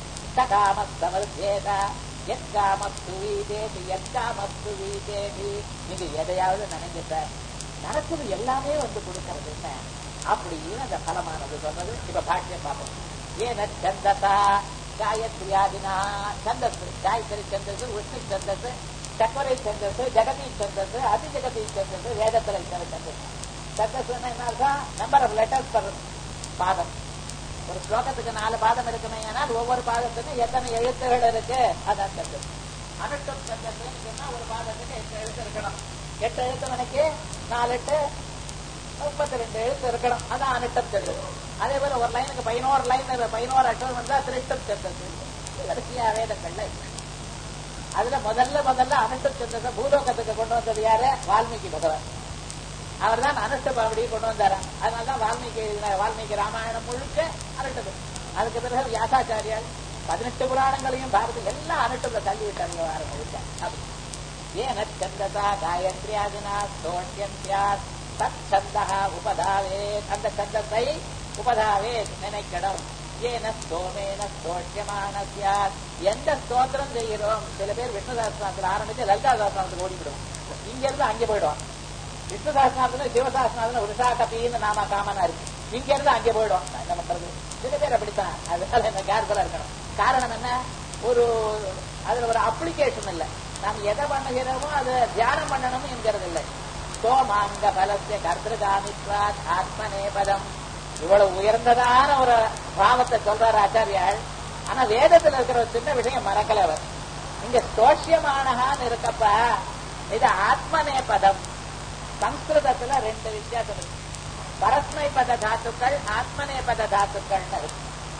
ச காமஸ்தமரத்யேதா எக்காமஸ்து வீதேதி எக்காமஸ்து வீதேதி நீங்க எதையாவது நினைஞ்சிட்ட நடக்குது எல்லாமே வந்து கொடுக்கறது என்ன அப்படின்னு அந்த பலமானது சொல்றது இப்ப பாக்கியம் பார்ப்போம் ஏன சந்ததா காயத்ரியாதினா சந்தஸ் காயத்ரி சந்தஸ் விஷ்ணு சந்தஸ் சக்கரை சந்தஸ் ஜெகதி சந்தஸ் அதிஜகதி சந்தஸ் வேதத்துல இருக்கிற சந்தஸ் சந்தஸ் என்ன அர்த்தம் நம்பர் ஆஃப் லெட்டர்ஸ் பர் பாதம் ஒரு ஸ்லோகத்துக்கு நாலு பாதம் இருக்குமே ஆனால் ஒவ்வொரு பாதத்துக்கும் எத்தனை எழுத்துகள் இருக்கு அதான் சந்தஸ் அனுஷ்டம் சந்தஸ்ன்னு சொன்னா ஒரு பாதத்துக்கு எட்டு எழுத்து இருக்கணும் எட்டு எழுத்து மணிக்கு நாலு எட்டு முப்பத்தி ரெண்டு எழுத்து இருக்கணும் அதான் அனுஷ்டம் சந்தஸ் அதே போல ஒரு லைனுக்கு பதினோரு லைன் பதினோரு அட்டம் வந்தா திருஷ்டம் சந்தஸ் வரிசையா வேதங்கள்ல இருக்கு அதுல முதல்ல முதல்ல அனுஷ்டம் சந்தஸ பூலோகத்துக்கு கொண்டு வந்தது யாரு வால்மீகி பகவான் அவர் தான் அனுஷ்ட பாவடியை கொண்டு வந்தாரா அதனாலதான் வால்மீகி எழுதினார். வால்மீகி ராமாயணம் முழுக்க அனுஷ்டது அதுக்கு பிறகு வியாசாச்சாரியால் பதினெட்டு புராணங்களையும் பாரதி எல்லாம் அனுஷ்டத்தை தள்ளி விட்டாங்க வாரம் முழுக்க அப்படி. ஏன சந்ததா காயத்ரியாதினா ஸ்தோஷ்யம் சியாத் தத் சந்தா உபதாவே அந்த சந்தத்தை உபதாவே நினைக்கணும் ஏன ஸ்தோமேன ஸ்தோஷ்யமான சியாத் எந்த ஸ்தோத்திரம் செய்கிறோம் சில பேர் விஷ்ணு சாஸ்திரத்தில் ஆரம்பிச்சு லலிதா சாஸ்திரத்துக்கு ஓடிவிடும் இங்க இருந்து அங்கே போயிடுவான் விஷ்ணு சாஸ்திரத்துல சிவசாஸ்திரத்துல உஷா கபின்னு நாம காமனா இருக்கு இங்க இருந்து அங்கே போயிடும் நான் என்ன பண்றது சில பேர் அப்படித்தான் அதனால என்ன கேர்ஃபுல்லா இருக்கணும் காரணம் என்ன ஒரு அதுல ஒரு அப்ளிகேஷன் இல்ல நாம் எதை பண்ணுகிறோமோ அதை தியானம் பண்ணணும் என்கிறது இல்லை சோமாங்க பலசிய கர்த்திருகாமித்வாத் ஆத்மநேபதம் இவ்வளவு உயர்ந்ததான ஒரு பாவத்தை சொல்றாரு ஆச்சாரியாள் ஆனா வேதத்துல இருக்கிற ஒரு சின்ன விஷயம் மறக்கல அவர் இங்க ஸ்தோஷ்யமானகான்னு இருக்கப்ப இது ஆத்மநேபதம் சம்ஸ்கிருதத்துல ரெண்டு வித்தியாசம் இருக்கு பரஸ்மை பத தாத்துக்கள் ஆத்மநேபத தாத்துக்கள் இருக்கு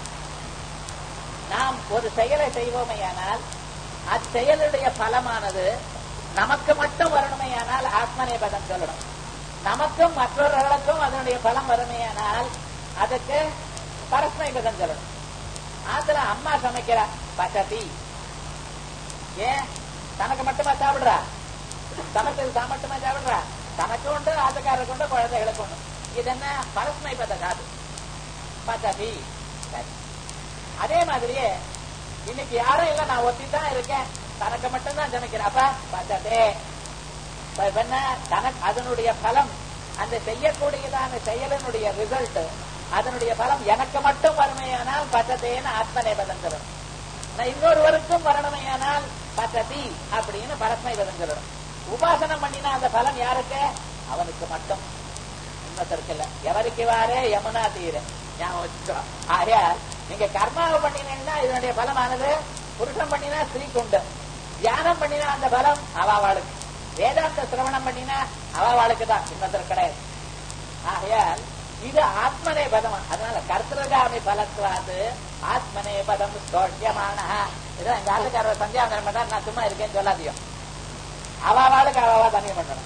நாம் ஒரு செயலை செய்வோமையானால் அச்செயலுடைய பலமானது நமக்கு மட்டும் வரணுமையானால் ஆத்மநேபதம் சொல்லணும் நமக்கும் மற்றவர்களுக்கும் அதனுடைய பலம் வருமையானால் அதுக்கு பரஸ்மை பதம் சொல்லணும் ஆத்துல அம்மா சமைக்கிறா பசதி ஏன் தனக்கு மட்டுமா சாப்பிடுறா சமைச்சது தான் மட்டுமா சாப்பிடுறா தனக்கு உண்டு ஆத்துக்காரருக்கு உண்டு குழந்தைகளுக்கு உண்டு இது என்ன பரஸ்மை பத தாது பசதி சரி அதே மாதிரியே இன்னைக்கு யாரும் இல்ல நான் ஒத்தி தான் இருக்கேன் தனக்கு மட்டும்தான் சமைக்கிறேன் அப்ப பசதே என்ன தனக்கு அதனுடைய பலம் அந்த செய்யக்கூடியதான செயலினுடைய ரிசல்ட் அதனுடைய பலம் எனக்கு மட்டும் வறுமையானால் பசதேன்னு ஆத்மநேபதம் சொல்லணும் நான் இன்னொருவருக்கும் வரணுமையானால் பசதி அப்படின்னு பரஸ்மை பதம் சொல்லணும் உபாசனம் பண்ணினா அந்த பலம் யாருக்கு அவனுக்கு மட்டும் இன்னொருத்தருக்கு இல்ல எவருக்கு வாரே யமுனா தீர ஞாபகம் வச்சுக்கோ ஆகையால் நீங்க கர்மாவை பண்ணினீங்கன்னா இதனுடைய பலமானது புருஷன் பண்ணினா ஸ்திரீக்கு உண்டு தியானம் பண்ணினா அந்த பலம் அவாவாளுக்கு வேதாந்த சிரவணம் பண்ணினா அவாவாளுக்கு தான் இன்னொருத்தர் கிடையாது ஆகையால் இது ஆத்மனே பதம் அதனால கர்த்தகாமி பலத்துவாது ஆத்மனே பதம் ஸ்தோஷியமான இதான் எங்க ஆளுக்காரர் சந்தியாவந்தனம் பண்ணா நான் சும்மா இருக்கேன்னு சொல்லாதியும் அவாவாளுக்கு அவாவா தனியம் பண்ணணும்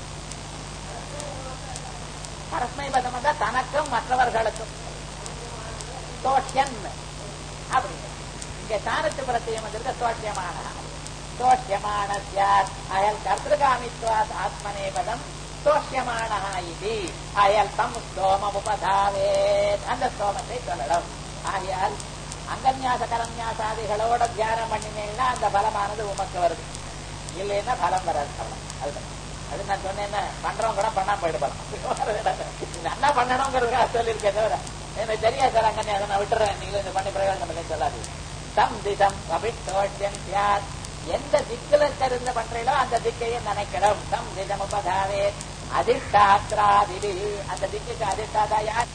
பரஸ்மை பதம் தான் தனக்கும் மற்றவர்களுக்கும் ஸ்தோஷியன் அப்படின்னு இங்க சாணத்து பிரத்தியம் வந்திருக்க ஸ்தோஷியமான ஸ்தோஷியமான சியாத் அயல் கர்த்தகாமித்வாத் ஆத்மனே பதம் ஸ்தோஷியமான இது அயல் தம் ஸ்தோமம் உபதாவேத் அந்த ஸ்தோமத்தை சொல்லணும் ஆகையால் அங்கன்யாச கரன்யாசாதிகளோட தியானம் பண்ணினீங்கன்னா அந்த பலமானது உமக்கு வருது இல்லைன்னா பலம் வராது அவ்வளவு அதுதான் அது நான் சொன்னேன் பண்றவங்க கூட பண்ணா போயிடு பலம் நல்லா பண்ணணுங்கிறதுக்காக சொல்லியிருக்கேன் தவிர எனக்கு தெரியாது சார் அங்க அதை நான் விட்டுறேன் நீங்க இந்த பண்ணி பிரயோஜனம் இல்லை சொல்லாது தம் திசம் அபிட்டோஷன் சியாத் எந்த திக்குல இருந்து பண்றீங்களோ அந்த திக்கையை நினைக்கணும் தம் திசம் உபதாவே அதிஷ்டாத்ராதிபி அந்த திக்குக்கு அதிஷ்டாதா யார்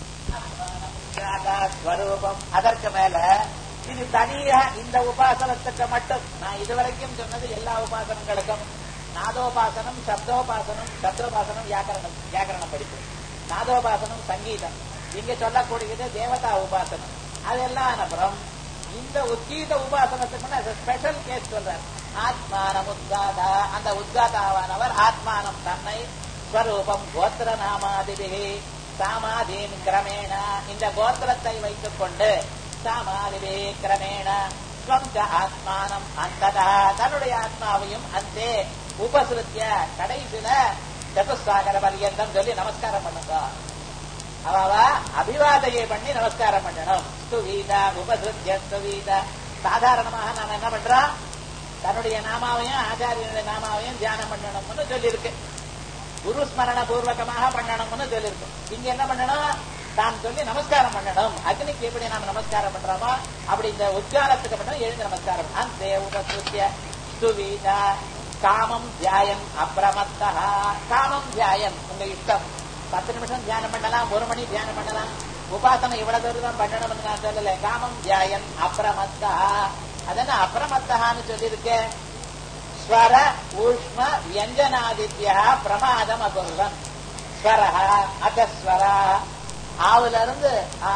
ஸ்வரூபம் அதற்கு மேல இது தனியா இந்த உபாசனத்துக்கு மட்டும் நான் இதுவரைக்கும் சொன்னது எல்லா உபாசனங்களுக்கும் நாதோபாசனம் சப்தோபாசனம் சத்ரோபாசனம் வியாக்கரணம் வியாக்கரணம் படிப்பு நாதோபாசனம் சங்கீதம் இங்க சொல்லக்கூடியது தேவதா உபாசனம் அதெல்லாம் அப்புறம் இந்த உத்கீத உபாசனத்துக்கு ஸ்பெஷல் கேஸ் சொல்றார் ஆத்மானம் உத்காதா அந்த உத்காதாவானவர் ஆத்மானம் தன்னை ஸ்வரூபம் கோத்திர நாமாதிபிகி சாமாதீன் கிரமேண இந்த கோத்திரத்தை வைத்துக் கொண்டு சாமாதிபி கிரமேண ஸ்வந்த ஆத்மானம் அந்ததா தன்னுடைய ஆத்மாவையும் அந்தே உபசிருத்திய கடைசியில சதுசாகர பரியந்தம் சொல்லி நமஸ்காரம் பண்ணுங்க அவா அபிவாதையை பண்ணி நமஸ்காரம் பண்ணணும் ஸ்துவீதா உபசிருத்திய ஸ்துவீதா சாதாரணமாக நாம என்ன பண்றோம் தன்னுடைய நாமாவையும் ஆச்சாரியனுடைய நாமாவையும் தியானம் பண்ணணும்னு சொல்லியிருக்கு குரு ஸ்மரண பூர்வகமாக பண்ணணும்னு சொல்லியிருக்கு இங்க என்ன பண்ணணும் தான் சொல்லி நமஸ்காரம் பண்ணணும் அக்னிக்கு எப்படி நாம நமஸ்காரம் பண்றோமோ அப்படி இந்த உத்காரத்துக்கு மட்டும் எழுந்து நமஸ்காரம் அந்த உபசுத்திய ஸ்துவீதா காமம் தியாயம் அப்பிரமத்தா காமம் தியாயம் உங்க இஷ்டம் பத்து நிமிஷம் தியானம் பண்ணலாம் ஒரு மணி தியானம் பண்ணலாம் உபாசனை இவ்வளவு தூரம் தான் பண்ணணும்னு நான் சொல்லல காமம் தியாயம் அப்பிரமத்தா அதென்ன அப்பிரமத்தான்னு சொல்லியிருக்கேன் ஸ்வர ஊஷ்ம வியஞ்சனாதித்யா பிரமாதம் அகுர்வன் ஸ்வரஹ அகஸ்வரா ஆவுல இருந்து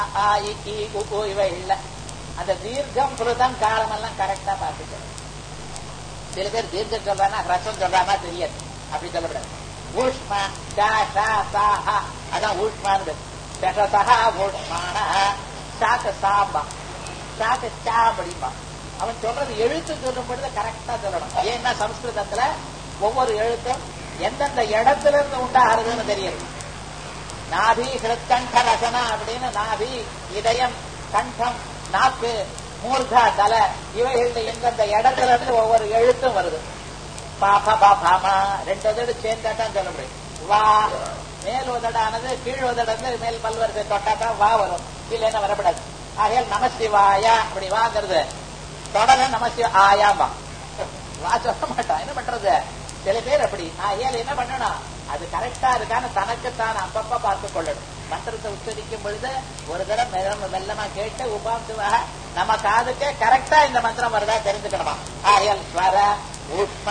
இவை இல்ல அந்த தீர்க்கம் புருதம் காலம் எல்லாம் கரெக்டா பார்த்துக்கணும் சில பேர் தீர்க்கம் சொல்றானா ரசம் சொல்றானா தெரியாது அப்படி சொல்லக்கூடாது ஊஷ்ம சாஹா அதான் ஊஷ்மானது சகசா ஊஷ்மான சாக்க சாம்பா சாக்க சாம்படிப்பா அவன் சொல்றது எழுத்து சொல்லும் பொழுது கரெக்டா சொல்லணும் ஏன்னா சம்ஸ்கிருதத்துல ஒவ்வொரு எழுத்தும் எந்தெந்த இடத்துல இருந்து உண்டாகிறதுன்னு தெரியுது நாபி ஹிருத்கண்ட ரசனா அப்படின்னு நாபி இதயம் கண்டம் நாக்கு மூர்தா தலை இவைகள் எந்தெந்த இடத்துல இருந்து ஒவ்வொரு எழுத்தும் வருது பாபா பாபாமா ரெண்டு உதடு சேர்ந்தா தான் சொல்ல முடியும் வா மேல் உதடானது கீழ் உதடு மேல் பல்வரிசை தொட்டா தான் வா வரும் இல்லைன்னா வரப்படாது ஆகையால் நமசிவாயா அப்படி வாங்கிறது தொடர நமசிவ ஆயாம்பா வா சொல்ல மாட்டான் என்ன பண்றது சில பேர் அப்படி ஆகையால் என்ன பண்ணணும் அது கரெக்டா இருக்கான்னு தனக்குத்தான் அப்பப்ப பார்த்து கொள்ளணும் மந்திரத்தை உச்சரிக்கும் பொழுது ஒரு தடவை மெல்ல மெல்லமா கேட்டு உபாந்துவாக நம்ம காதுக்கு கரெக்டா இந்த மந்திரம் வருதா தெரிஞ்சுக்கணுமா ஆயல் ஸ்வர உஷ்ம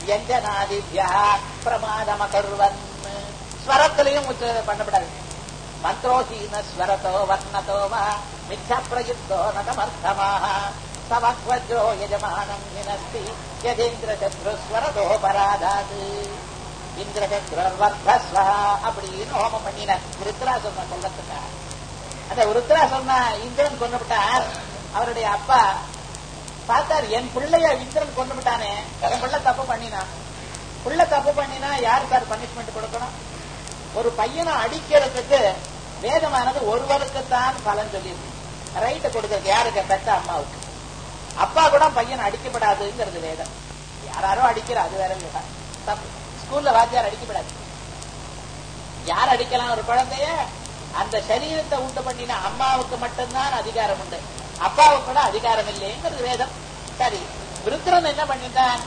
எஞ்சனாதித்யா பிரமாதம கருவன் ஸ்வரத்திலையும் பண்ணப்படாது மந்திரோஹீன ஸ்வரதோ வர்ணதோ வா மிச்ச பிரயுக்தோ நதமர்த்தமாக சவக்வஜோ யஜமானம் வினஸ்தி யதேந்திர சத்ருஸ்வரதோ பராதாது இந்திரசத்ரர் வர்த்தஸ்வா அப்படின்னு ஹோமம் பண்ணின விருத்ராசம் கொல்லத்துக்காக அந்த விருத்ராசம் இந்திரன் கொண்டுவிட்டார் அவருடைய அப்பா பார்த்தார் என் பிள்ளைய இந்திரன் கொண்டு விட்டானே என் பிள்ளை தப்பு பண்ணினான் பிள்ளை தப்பு பண்ணினா யார் சார் பனிஷ்மெண்ட் கொடுக்கணும் ஒரு பையனை அடிக்கிறதுக்கு வேதமானது ஒருவருக்குத்தான் பலன் சொல்லியிருக்கு ரைட்டு கொடுக்கறது யாருக்கு பெத்த அம்மாவுக்கு அப்பா கூட பையன் அடிக்கப்படாதுங்கிறது வேதம் யாராரோ அடிக்கிற அது வேற இல்ல தப்பு ஸ்கூல்ல வாத்தியார் அடிக்கப்படாது யார் அடிக்கலாம் ஒரு குழந்தைய அந்த சரீரத்தை உண்டு பண்ணின அம்மாவுக்கு மட்டும்தான் அதிகாரம் உண்டு அப்பாவுக்கு கூட அதிகாரம் இல்லைங்கிறது வேதம் சரி விருத்திரன் என்ன பண்ணிட்டான்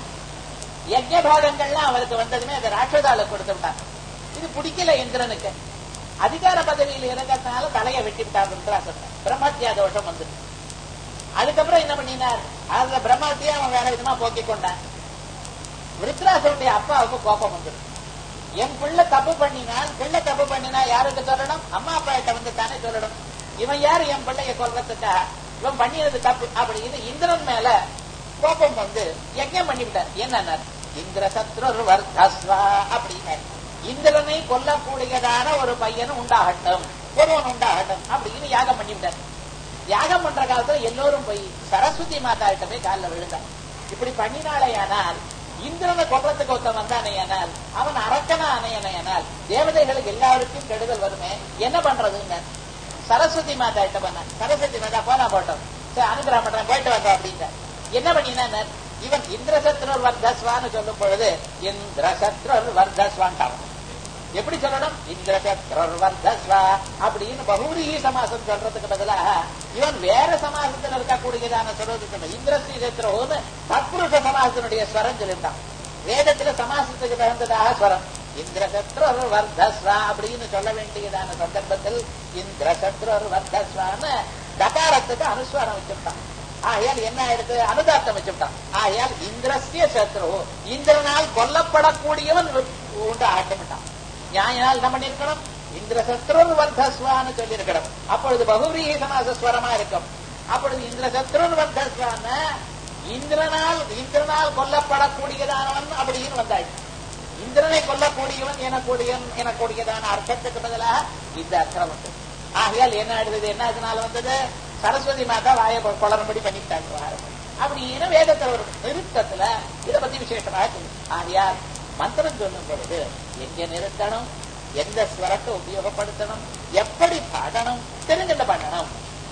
யஜ்ய பாகங்கள்லாம் அவருக்கு வந்ததுமே அதை ராட்சதால கொடுத்து விட்டான் இது பிடிக்கல இந்திரனுக்கு அதிகார பதவியில் இருக்கிறதுனால தலையை வெட்டி விட்டார் விருத்ராசன் பிரம்மத்தியா தோஷம் வந்துட்டு அதுக்கப்புறம் என்ன பண்ணினார் அதுல பிரம்மத்தியா அவன் வேற விதமா போக்கிக் கொண்டான் விருத்ராசனுடைய அப்பாவுக்கு கோபம் வந்துடும் என் பிள்ளை தப்பு பண்ணினால் பிள்ளை தப்பு பண்ணினா யாருக்கு சொல்லணும் அம்மா அப்பா கிட்ட வந்து தானே சொல்லணும் இவன் யாரு என் பிள்ளைய கொல்றதுக்கா இவன் பண்ணியது தப்பு அப்படின்னு இந்திரன் மேல கோபம் வந்து யஜ்யம் பண்ணிவிட்டார் என்ன இந்திர சத்ரு வர்த்தஸ்வா அப்படின்னாரு இந்திரனை கொல்லக்கூடியதான ஒரு பையனும் உண்டாகட்டும் ஒருவன் உண்டாகட்டும் அப்படின்னு யாகம் பண்ணிவிட்டார் யாகம் பண்ற காலத்துல எல்லோரும் போய் சரஸ்வதி மாதா கிட்ட போய் காலில் விழுந்தார் இப்படி பண்ணினாலேயானால் இந்திரனை கொல்றதுக்கு ஒருத்தன் வந்தானேயானால் அவன் அரக்கனா அணையனையானால் தேவதைகளுக்கு எல்லாருக்கும் கெடுதல் வருமே என்ன பண்றதுங்க சரஸ்வதி மாதா கிட்ட பண்ண சரஸ்வதி மாதா போனா போட்டோம் சரி அனுகிரகம் பண்றேன் போயிட்டு வந்தோம் அப்படின்ட்டார் என்ன பண்ணினா இவன் இந்திரசத்ரர் வர்தஸ்வான்னு சொல்லும் பொழுது இந்திரசத்ரர் வர்தஸ்வான் எப்படி சொல்லணும் இந்திரசத்ரர் வர்தஸ்வா அப்படின்னு பகுரீகி சமாசம் சொல்றதுக்கு பதிலாக இவன் வேற சமாசத்தில் இருக்கக்கூடியதான சொல்றதுக்கு இந்திரஸ்ரீ சத்ரோன்னு தத்புருஷ சமாசத்தினுடைய ஸ்வரம் சொல்லிட்டான் வேதத்துல சமாசத்துக்கு தகுந்ததாக ஸ்வரம் இந்திரசத்ரர் வர்தஸ்வா அப்படின்னு சொல்ல வேண்டியதான சந்தர்ப்பத்தில் இந்திரசத்ரர் வர்தஸ்வான்னு தகாரத்துக்கு அனுஸ்வாரம் வச்சுட்டான் ஆகையால் என்ன ஆயிடுது அனுதாத்தம் வச்சுட்டான் ஆகையால் இந்திரசிய சத்ரு இந்திரனால் கொல்லப்படக்கூடியவன் உண்டு ஆட்டமிட்டான் நியாயனால் என்ன பண்ணிருக்கணும் இந்திர சத்ரு வர்த்தஸ்வான்னு சொல்லி இருக்கணும் அப்பொழுது பகுரீக சமாசஸ்வரமா இருக்கும் அப்பொழுது இந்திர சத்ரு வர்த்தஸ்வான இந்திரனால் இந்திரனால் கொல்லப்படக்கூடியதானவன் அப்படின்னு வந்தாயிடுச்சு இந்திரனை கொல்லக்கூடியவன் எனக்கூடியவன் எனக்கூடியதான அர்த்தத்துக்கு பதிலாக இந்த அர்த்தம் உண்டு ஆகையால் என்ன ஆயிடுது என்ன அதனால வந்தது சரஸ்வதி மாதா வாய குளறும்படி பண்ணிட்டாங்க அப்படின்னு வேதத்துல ஒரு நிறுத்தத்துல இதை பத்தி விசேஷமாக சொல்லு ஆகையால் மந்திரம் சொல்லும் பொழுது எங்க நிறுத்தணும் எந்த ஸ்வரத்தை உபயோகப்படுத்தணும் எப்படி பாடணும் தெரிஞ்சுட்டு பண்ணணும்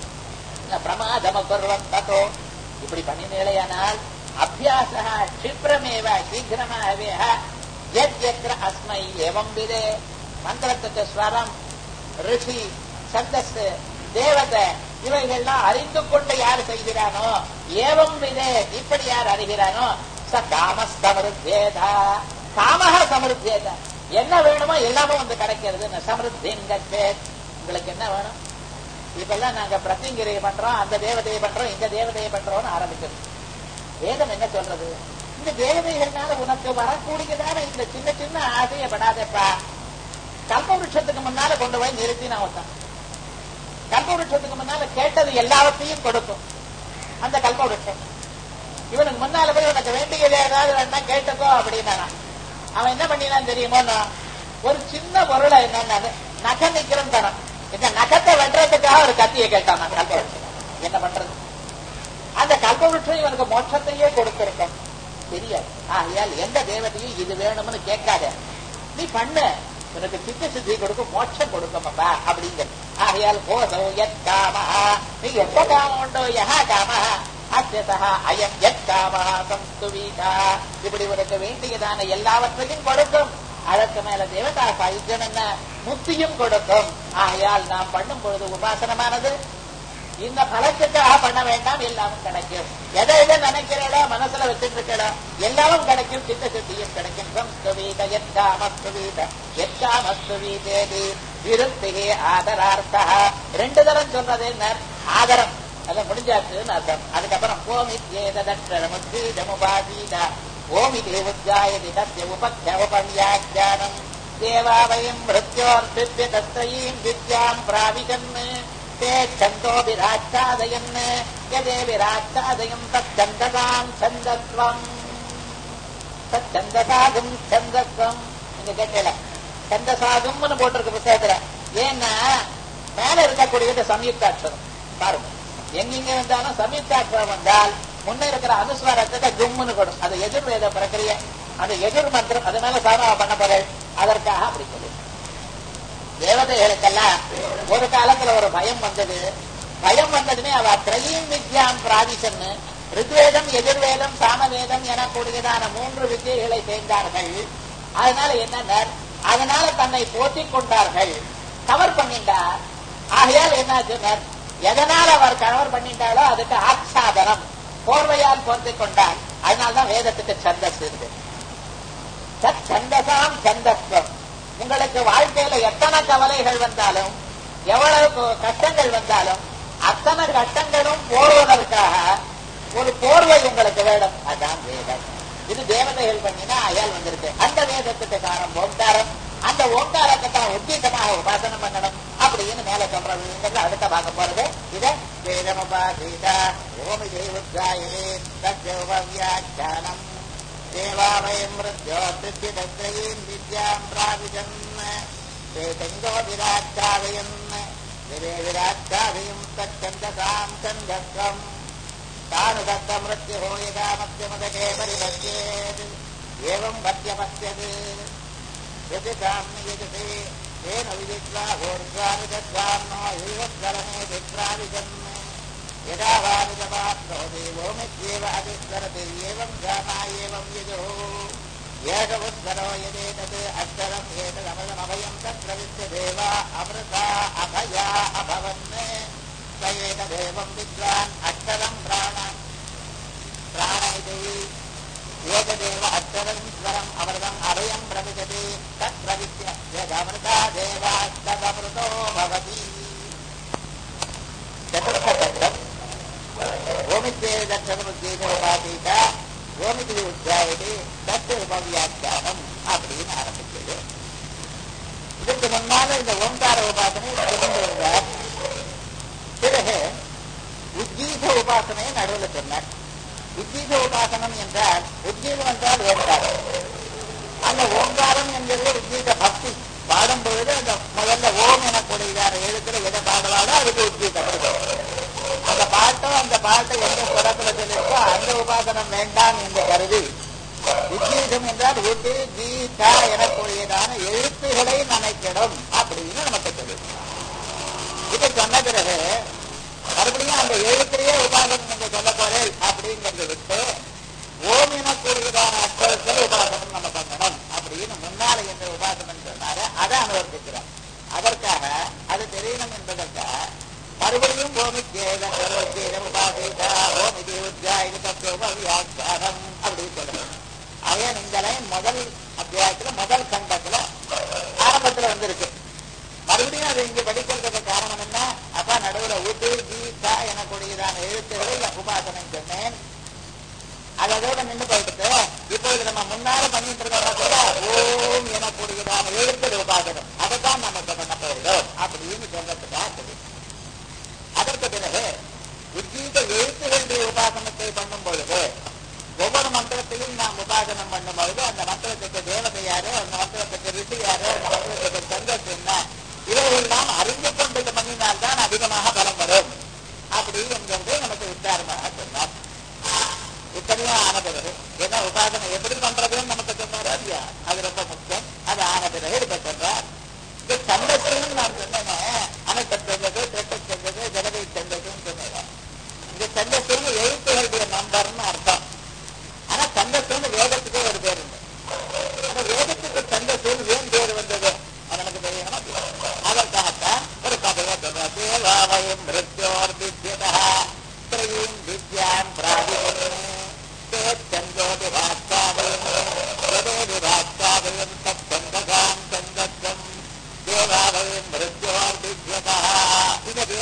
பிரமாதம பருவம் தத்தோ இப்படி பண்ணினேலையானால் அபியாச கஷிப்ரமேவ சீக்கிரமாகவே எத்திர அஸ்மை ஏவம் விதே மந்திரத்துக்கு ஸ்வரம் ரிஷி சந்தஸ் தேவதை இவைகள்லாம் அறிந்து கொண்டு யார் செய்கிறானோ ஏவம் விதே இப்படி யார் அறிகிறானோ ச காம சமருத்தேதா காமக சமருத்தேதா என்ன வேணுமோ எல்லாமே வந்து கிடைக்கிறது சமருத்தேங்கச்சே உங்களுக்கு என்ன வேணும் இப்பெல்லாம் நாங்க பிரத்திங்கிரியை பண்றோம் அந்த தேவதையை பண்றோம் இந்த தேவதையை பண்றோம்னு ஆரம்பிக்கிறோம் வேதம் என்ன சொல்றது இந்த தேவதைகள்னால உனக்கு வரக்கூடியதான இந்த சின்ன சின்ன ஆசையை படாதப்பா கல்ப விருட்சத்துக்கு முன்னால கொண்டு போய் நிறுத்தி நான் ஒருத்தன் கல்ப விருட்சத்துக்கு முன்னால கேட்டது எல்லாவற்றையும் கொடுக்கும் அந்த கல்ப விருட்சம் இவனுக்கு முன்னால போய் உனக்கு வேண்டியது ஏதாவது வேணா கேட்டுக்கோ அப்படின்னா அவன் என்ன பண்ணினான் தெரியுமோ ஒரு சின்ன பொருளை என்னன்னு நகை நிக்கிறோம் தரம் இந்த நகத்தை வெட்டுறதுக்காக ஒரு கத்தியை கேட்டான் நான் கல்ப விருட்சம் என்ன பண்றது அந்த கல்ப விருட்சம் இவனுக்கு மோட்சத்தையே கொடுத்திருக்கும் தெரியாது ஆகையால் எந்த தேவதையும் இது வேணும்னு கேட்காத நீ பண்ணு உனக்கு சித்த சித்தி கொடுக்கும் மோட்சம் கொடுக்குமப்பா அப்படிங்கிற ஆகையால் போதோ எத் காமா நீ எந்த காமம் உண்டோ யஹா காமா அத்தியதா அயம் எத் காமா சம்ஸ்துவீதா இப்படி உனக்கு வேண்டியதான எல்லாவற்றையும் கொடுக்கும் அதற்கு மேல தேவதா சாயுஜம் என்ன முக்தியும் கொடுக்கும் ஆகையால் நாம் பண்ணும் பொழுது உபாசனமானது இந்த பலத்துக்காக பண்ண வேண்டாம் எல்லாமும் கிடைக்கும் எதை எதை நினைக்கிறீடோ மனசுல வச்சுட்டு இருக்கடோ எல்லாமும் கிடைக்கும் சித்த சித்தியும் கிடைக்கும் சம்ஸ்துவீத எத்தாமஸ்துவீத எத்தாமஸ்துவீதேதி விருத்திகே ஆதரார்த்தா ரெண்டு தரம் சொல்றது என்ன ஆதரம் அதெல்லாம் முடிஞ்சாச்சுன்னு அர்த்தம் அதுக்கப்புறம் ஓமித்யேதமுத்வீதமுபாதீத ஓமிதே உத்யாயதி தஸ்ய உபத்ய உபவியாக்கியானம் தேவாவயம் மிருத்யோர்த்தித்ய தத்ரயீம் வித்யாம் பிராவிகன் தே சந்தோபிராச்சாதயன் யதே விராச்சாதயம் தச்சந்ததாம் சந்தஸ்வம் தச்சந்தசாகும் சந்தஸ்வம் நீங்க கேட்டல சந்தசாகும்னு போட்டிருக்கு புத்தகத்துல ஏன்னா மேல இருக்கக்கூடியது சம்யுக்தாட்சரம் பாருங்க எங்கெங்க வந்தாலும் சம்யுக்தாட்சரம் வந்தால் முன்ன இருக்கிற அனுஸ்வாரத்துக்கு கும்முன்னு கொடும் அது எதிர்வேத பிரக்கிரிய அந்த எதிர் மந்திரம் அது மேல சாமா பண்ண போறேன் அதற்காக அப்படி சொல்லு தேவதைகளுக்கெல்லாம் ஒரு காலத்துல ஒரு பயம் வந்தது பயம் வந்ததுமே அவ திரையும் வித்யாம் பிராதிசன்னு ரிக்வேதம் எதிர்வேதம் சாமவேதம் எனக்கூடியதான மூன்று வித்தியைகளை சேர்ந்தார்கள் அதனால என்ன அதனால தன்னை போற்றிக் கொண்டார்கள் கவர் பண்ணிட்டார் ஆகையால் என்னாச்சு எதனால் அவர் கவர் பண்ணிட்டாலோ அதுக்கு ஆச்சாதனம் போர்வையால் போர்த்திக் கொண்டார் அதனால்தான் வேதத்துக்கு சந்தஸ் இருக்கு சத் சந்தசாம் சந்தஸ்வம் உங்களுக்கு வாழ்க்கையில எத்தனை கவலைகள் வந்தாலும் எவ்வளவு கஷ்டங்கள் வந்தாலும் அத்தனை கஷ்டங்களும் போடுவதற்காக ஒரு போர்வை உங்களுக்கு வேணும் அதான் வேதம் இது தேவதைகள் பண்ணினா அயால் வந்திருக்கு அந்த வேதத்துக்கு காரணம் ஓங்காரம் அந்த ஓங்காரத்தை தான் உத்தீதமாக உபாசனம் பண்ணணும் அப்படின்னு மேல சொல்றது அடுத்த பார்க்க போறது இத வேதமுபாசீதா ஓமி தேவத்யாயே தத்யோபவியாச்சானம் தேவாமயம் மிருத்யோத்யதத்ரயீம் வித்யாம் பிராபிஜன் தே சங்கோ விராச்சாதயன் விரே விராச்சாதயம் தச்சந்தசாம் சந்தஸ்வம் தானு தத்த மிருத்யோ யதா மத்தியமதகே பரிபத்யேத் ஏவம் பத்யபத்யது யதிகாம்யஜதே तेन विदित्वा ऊर्ध्वानुदद्वान्नो यूयस्वरमे विप्राविजन् यदा वानुजमाप्नोति भूमित्येव अधिस्वरति एवं जाना एवं यजुः एष उत्तरो यदेतत् अक्षरम् एतदमृतमभयम् तत्र विद्यदेवा अमृता अभया अभवन् स एतदेवम् विद्वान् अक्षरम् प्राण प्राण इति ఏకదేవ అక్షరం స్వరం అమృతం అభయం ప్రవిశతి తత్ప్రవిశ్య యదమృతా దేవాస్తమృతో భవతి చతుర్థం ஓமித்தேதற்றமுத்தீதோபாதீத ஓமிதி உத்தியாயதி தத்து உபவியாக்கியானம் அப்படின்னு ஆரம்பிச்சது இதற்கு முன்னால இந்த ஓங்கார உபாசனை சொல்லியிருந்தார் பிறகு உஜ்ஜீக உபாசனையை நடுவில் சொன்னார் உஜ்ஜீக உபாசனம் என்றால் உஜ்ஜீகம் என்றால் ஓங்காரம் அந்த ஓங்காரம் என்பது உஜ்ஜீக பக்தி பாடும் பொழுது அந்த முதல்ல ஓம் எனக்கூடியதான எழுத்துல எதை பாடுவாரோ அதுக்கு உஜ்ஜீகம் அந்த பாட்டோ அந்த பாட்டை எந்த ஸ்வரத்துல சொல்லிருக்கோ அந்த உபாசனம் வேண்டாம் என்று கருதி உஜ்ஜீகம் என்றால் உட்டு கீதா எனக்கூடியதான எழுத்துக்களை நினைக்கிடும் அப்படின்னு நமக்கு சொல்லுது இது சொன்ன பிறகு மறுபடியும் அந்த எழுத்திலேயே உபாசனம் நீங்க சொல்ல போறேன் அப்படிங்கறத விட்டு ஓம் எனக்கூடியதான அக்ஷரத்தில் உபாசனம் நம்ம பண்ணணும் அப்படின்னு முன்னால என்ற உபாசனம் சொன்னாரு அதை அனுவர்த்திக்கிறோம் அதற்காக அது தெரியணும் என்பதற்காக மறுபடியும் ஓமிக்கேதம் சர்வக்கேதம் உபாசிதா ஓமிதி உத்தியாயுத தத்துவம் அப்படின்னு சொல்றோம் அவையான் இந்த லைன் முதல் அத்தியாயத்துல முதல் கண்டத்துல ஆரம்பத்துல வந்திருக்கு மறுபடியும் அதை இங்க படிக்கிறதுக்கு காரணம் என்ன அப்ப நடுவுல உது கீதா எனக்கூடியதான எழுத்துக்களை உபாசனம் சொன்னேன் அது அதோட நின்று போயிட்டு இப்பொழுது நம்ம முன்னால பண்ணிட்டு இருக்கோம் ஓம் எனக்கூடியதான எழுத்து உபாசனம் அதைத்தான் நம்ம இப்ப பண்ண போகிறோம் அப்படின்னு சொல்றதுக்காக சொல்லி அதற்கு பிறகு உஜ்ஜீத எழுத்துகளுடைய உபாசனத்தை பண்ணும் பொழுது ஒவ்வொரு மந்திரத்தையும் நாம் உபாசனம் பண்ணும் பொழுது அந்த மந்திரத்துக்கு தேவதை யாரு அந்த மந்திரத்துக்கு ரிஷி யாரு அந்த மந்திரத்துக்கு சந்தஸ் என்ன இவையெல்லாம் அறிந்து கொண்டு பண்ணினால்தான் அதிகமாக பலம் வரும் அப்படி என்கிறது நமக்கு விசாரமாக சொன்னார் இத்தனையும் ஆன பிறகு ஏன்னா உபாசனை எப்படி பண்றதுன்னு நமக்கு சொன்னாரா இல்லையா அது ரொம்ப முக்கியம் அது ஆன பிறகு இப்ப சொல்றார் இது சந்தஸ்ன்னு நான் சொன்னேன் அனைத்து செஞ்சது திட்ட செஞ்சது ஜெகதை செஞ்சதுன்னு சொன்னேன் இந்த சந்தஸ்ன்னு எழுத்துகளுடைய நம்பர்னு அர்த்தம் ஆனா சந்தஸ்ன்னு வேதத்துக்கே ஒரு பேர் உண்டு ஆனா வேதத்துக்கு சந்தஸ்ன்னு ஏன் பேர் வந்தது அது நமக்கு தெரியணுமா அதற்காகத்தான் ஒரு கதையை சொல்றார் தேவாவயம் மிருத்யோர் வித்யதா திரையும் வித்யான் பிராதிபன் चन्दोति वाक्यादयम् यदेवि वाक्यादयम् तत्सन्दकाम् सन्दत्तम् देवादयम् मृत्योर्विद्यतः இது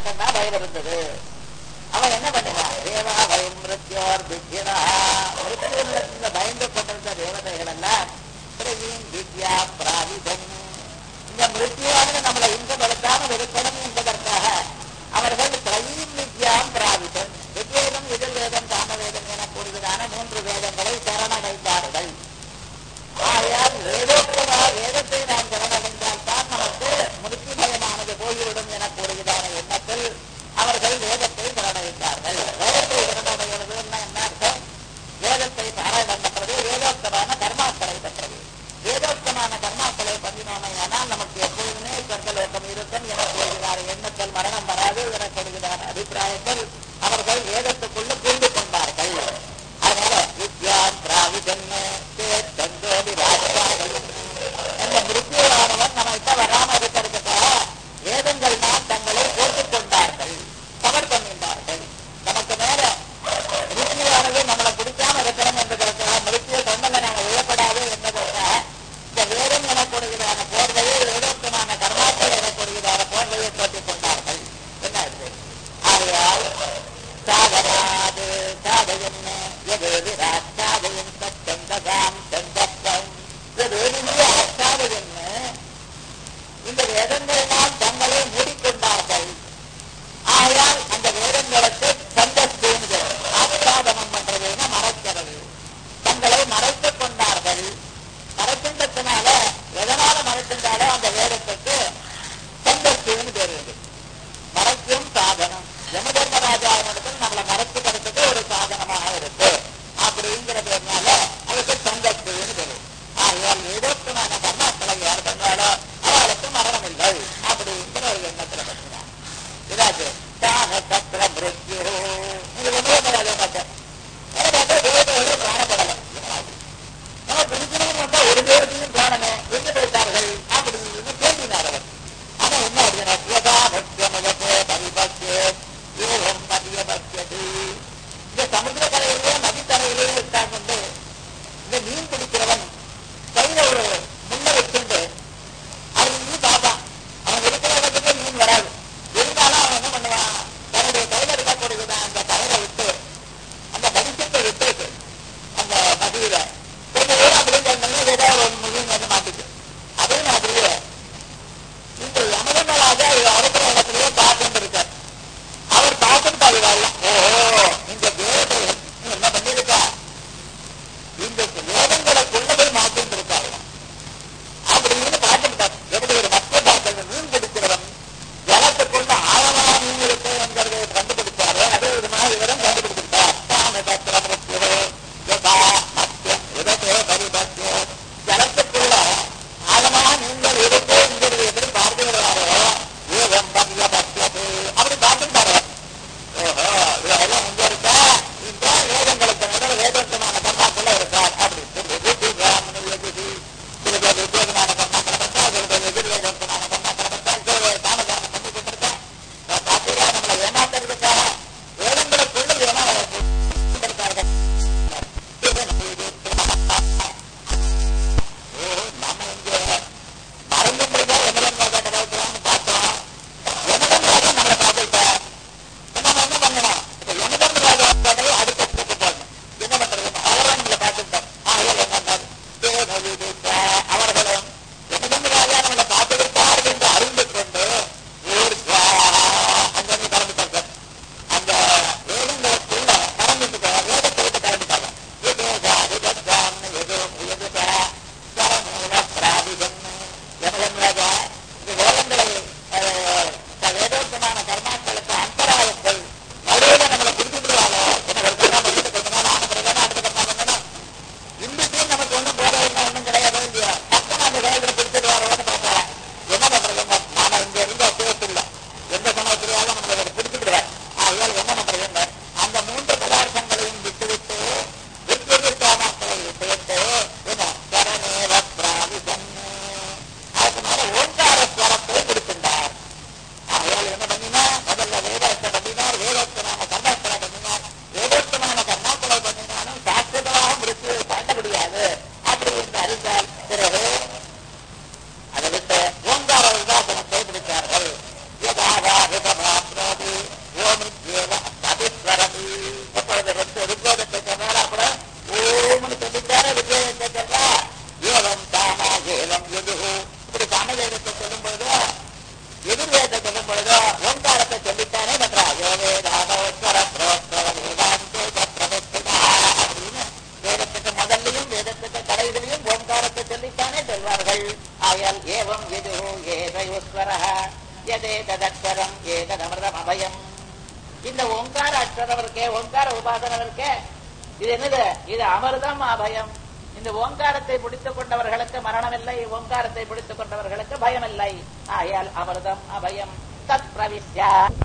ஒருத்தன் தான் பயம் இருந்தது அவன் என்ன பண்ணினான் தேவா பயம் மிருத்யோர் வித்யனா மிருத்யுல பயந்து கொண்டிருந்த தேவதைகள் எல்லாம் பிரவீன் வித்யா பிராவிதம் இந்த மிருத்யுவானது நம்மளை இன்பப்படுத்தாமல் இருக்கணும் என்பதற்காக அவர்கள் பிரவீன் வித்யாம் பிராவிதம் ரிக்வேதம் எதிர்வேதம் சாமவேதம் என கூறுகிறான மூன்று வேதங்களை சரணடைந்தார்கள் ஆகையால் வேதோக்தமா வேதத்தை நாம் சரணடைந்தால் தான் நமக்கு முடுக்கி பயமானது போய்விடும் என கூறுகிறான எண்ணத்தில் அவர்கள் வேதத்தை சரணடைந்தார்கள் வேதத்தை சரணடைகிறது என்ன அர்த்தம் வேதத்தை பாராயணம் பண்றது வேதோக்தமான கர்மாக்களை பெற்றது வேதோக்தமான கர்மாக்களை பண்ணினோமையானால் நமக்கு எப்பொழுதுமே சொர்க்கலோகம் இருக்கும் என கூறுகிறார் எண்ணத்தில் மரணம் வராது என கூறுகிறார் அபிப்பிராயத்தில் அவர்கள் வேதத்துக்குள்ள புரிந்து கொண்டார்கள் அதனால வித்யான் பிராவிதன்னு தந்தோதி ராஜாவையும் அந்த மிருத்யுவானவர் நம்ம கிட்ட வராம இருக்கிறதுக்காக வேதங்கள் தான் தங்களை போட்டுக் கொண்டார்கள் கவர் பண்ணிட்டார்கள் நமக்கு மேல மிருத்யுவானது நம்மளை பிடிக்காம இருக்கணும் என்பதற்காக மிருத்யு சொன்னதை நாங்கள் விழப்படாது என்பதற்காக இந்த வேதம் எனப்படுகிறான போர்வையை வேதோக்தமான கர்மாக்கள் எனப்படுகிறான போர்வையை போட்டுக் கொண்டார்கள் என்ன இது ஆகையால் சாதனாது சாதயன் எது விராட் சாதயன் சந்தகாம் சந்தப்பம் எது ஆச்சாரியன் இந்த வேதங்கள் தான் தங்களை மூடிக்கொண்டார்கள் ஆகையால் அந்த வேதங்களுக்கு சந்தஸ்து ஆச்சாதனம் பண்றதுன்னு மறைக்கிறது தங்களை மறைத்துக் கொண்டார்கள் மறைக்கின்றதுனால எதனால மறைக்கின்றாலோ அந்த வேதத்துக்கு சந்தஸ்துன்னு பேர் இருக்கு மறைக்கும் சாதனம் யமதர்மராஜாவினிடத்தில் நம்மளை மறைச்சுக்கிறதுக்கு ஒரு சாதனமாக இருக்கு அப்படிங்கிறதுனால அதுக்கு சந்தஸ்துன்னு பேரு ஆகையால் ஏதோக்கமான கர்மாக்களை யார் பண்ணாலோ அவளுக்கு மரணம் இல்லை அப்படிங்கிற ஒரு எண்ணத்துல பற்றினார் இதாச்சு தாக தத்திர மிருத்யு இது ஒன்றே கிடையாது பார்த்தேன் தேவதைகளும் காணப்படலை நம்ம பிடிக்கணும்னு வந்தா ஒரு தேவத்தையும் காணமே எங்க போயிட்டார்கள் அப்படின்னு கேட்டினார் அவர் ஆனா என்ன அப்படின்னா யதா பக்தியமகத்தே பரிபக்தியே ஏவம் பரியபக்தியது இந்த சமுத்திர கரையிலேயே நதிக்கரையிலேயே இருந்தாங்க கொண்டு இந்த மீன் பிடிக்கிறவன் கையில ஒரு முன்ன வச்சுண்டு அவன் மீன் பார்ப்பான் அவன் இருக்கிற இடத்துக்கு மீன் வராது இருந்தாலும் அவன் என்ன பண்ணுவான் தன்னுடைய கையில இருக்கக்கூடியதான் அந்த கயிறை விட்டு அந்த மனுஷத்தை விட்டு அந்த நதியில கொஞ்சம் நேரம் அப்படியே சொன்னோம்னா ஏதாவது ஒரு மீன் வந்து மாட்டிச்சு அதே மாதிரியே இந்த யமதமராஜ இருக்கிற இடத்துலயே பார்த்துட்டு இருக்கார் அவர் பார்த்துட்டு அதுவாள் ஓஹோ இந்த தேவதை என்ன பண்ணிருக்கா இந்த வேதங்களை கொண்டு போய் மாத்திட்டு இருக்காரு அப்படின்னு பார்த்துட்டார் எப்படி ஒரு மத்திய பார்த்தது மீன் பிடிக்கிறவன் ஜலத்துக்குள்ள ஆழமான மீன் இருக்கு என்கிறதை கண்டுபிடிச்சாரு அதே விதமாக இவரும் கண்டுபிடிச்சிருக்கார் தான தத்திர மிருத்யுவே யதா மத்தியம் உததே பரிபத்தியோ ஜலத்துக்குள்ள ஆழமான மீன்கள் இருக்கு என்கிறது எப்படி பார்க்கிறாரோ ஏவம் பக்ய பக்யது அப்படி பார்த்துட்டாரு ஓஹோ இதெல்லாம் இங்க இருக்கா இந்த வேதங்களுக்கு நடுவில் வேதோத்தமான கர்மாக்கள் இருக்கார் அப்படி சொல்லி விதி பிராமணி எதிரி சில பேர் வித்தியோகமான கர்மாக்களை பற்றா சில பேர் எதிர்வேதோத்தமான கர்மாக்களை பற்றா சில பேர் தாமதானம் பண்ணி கொடுத்துருக்கேன் பார்த்தீங்களா நம்மளை ஏமாத்துறதுக்காக வேதங்களுக்குள்ள ஏமாத்தார்கள் நம்ம இங்க மறந்து போய்தான் எமதன் பார்த்தோம் எமதன் இப்படி சாமவேதத்தை சொல்லும் பொழுதோ எதிர்வேதத்தை சொல்லும் பொழுதோ ஓங்காரத்தை சொல்லித்தானே பண்றா யோவேதாபோஸ்வர புரோஸ்வர வேதாந்தே பிரபுத்திதா அப்படின்னு வேதத்துக்கு முதல்லையும் வேதத்துக்கு கடைசிலையும் ஓங்காரத்தை சொல்லித்தானே சொல்வார்கள் ஆயால் ஏவம் எது ஏதயோஸ்வர எதே ததக்ஷரம் ஏததமிர்தம் அபயம் இந்த ஓங்கார அக்ஷரம் இருக்கே ஓங்கார உபாசனம் இருக்கே இது என்னது இது அமிர்தம் அபயம் இந்த ஓங்காரத்தை பிடித்துக் கொண்டவர்களுக்கு மரணம் இல்லை ஓங்காரத்தை பிடித்துக் கொண்டவர்களுக்கு பயம் இல்லை ஆயால் அமிர்தம் அபயம் தத் பிரவிஷ்யா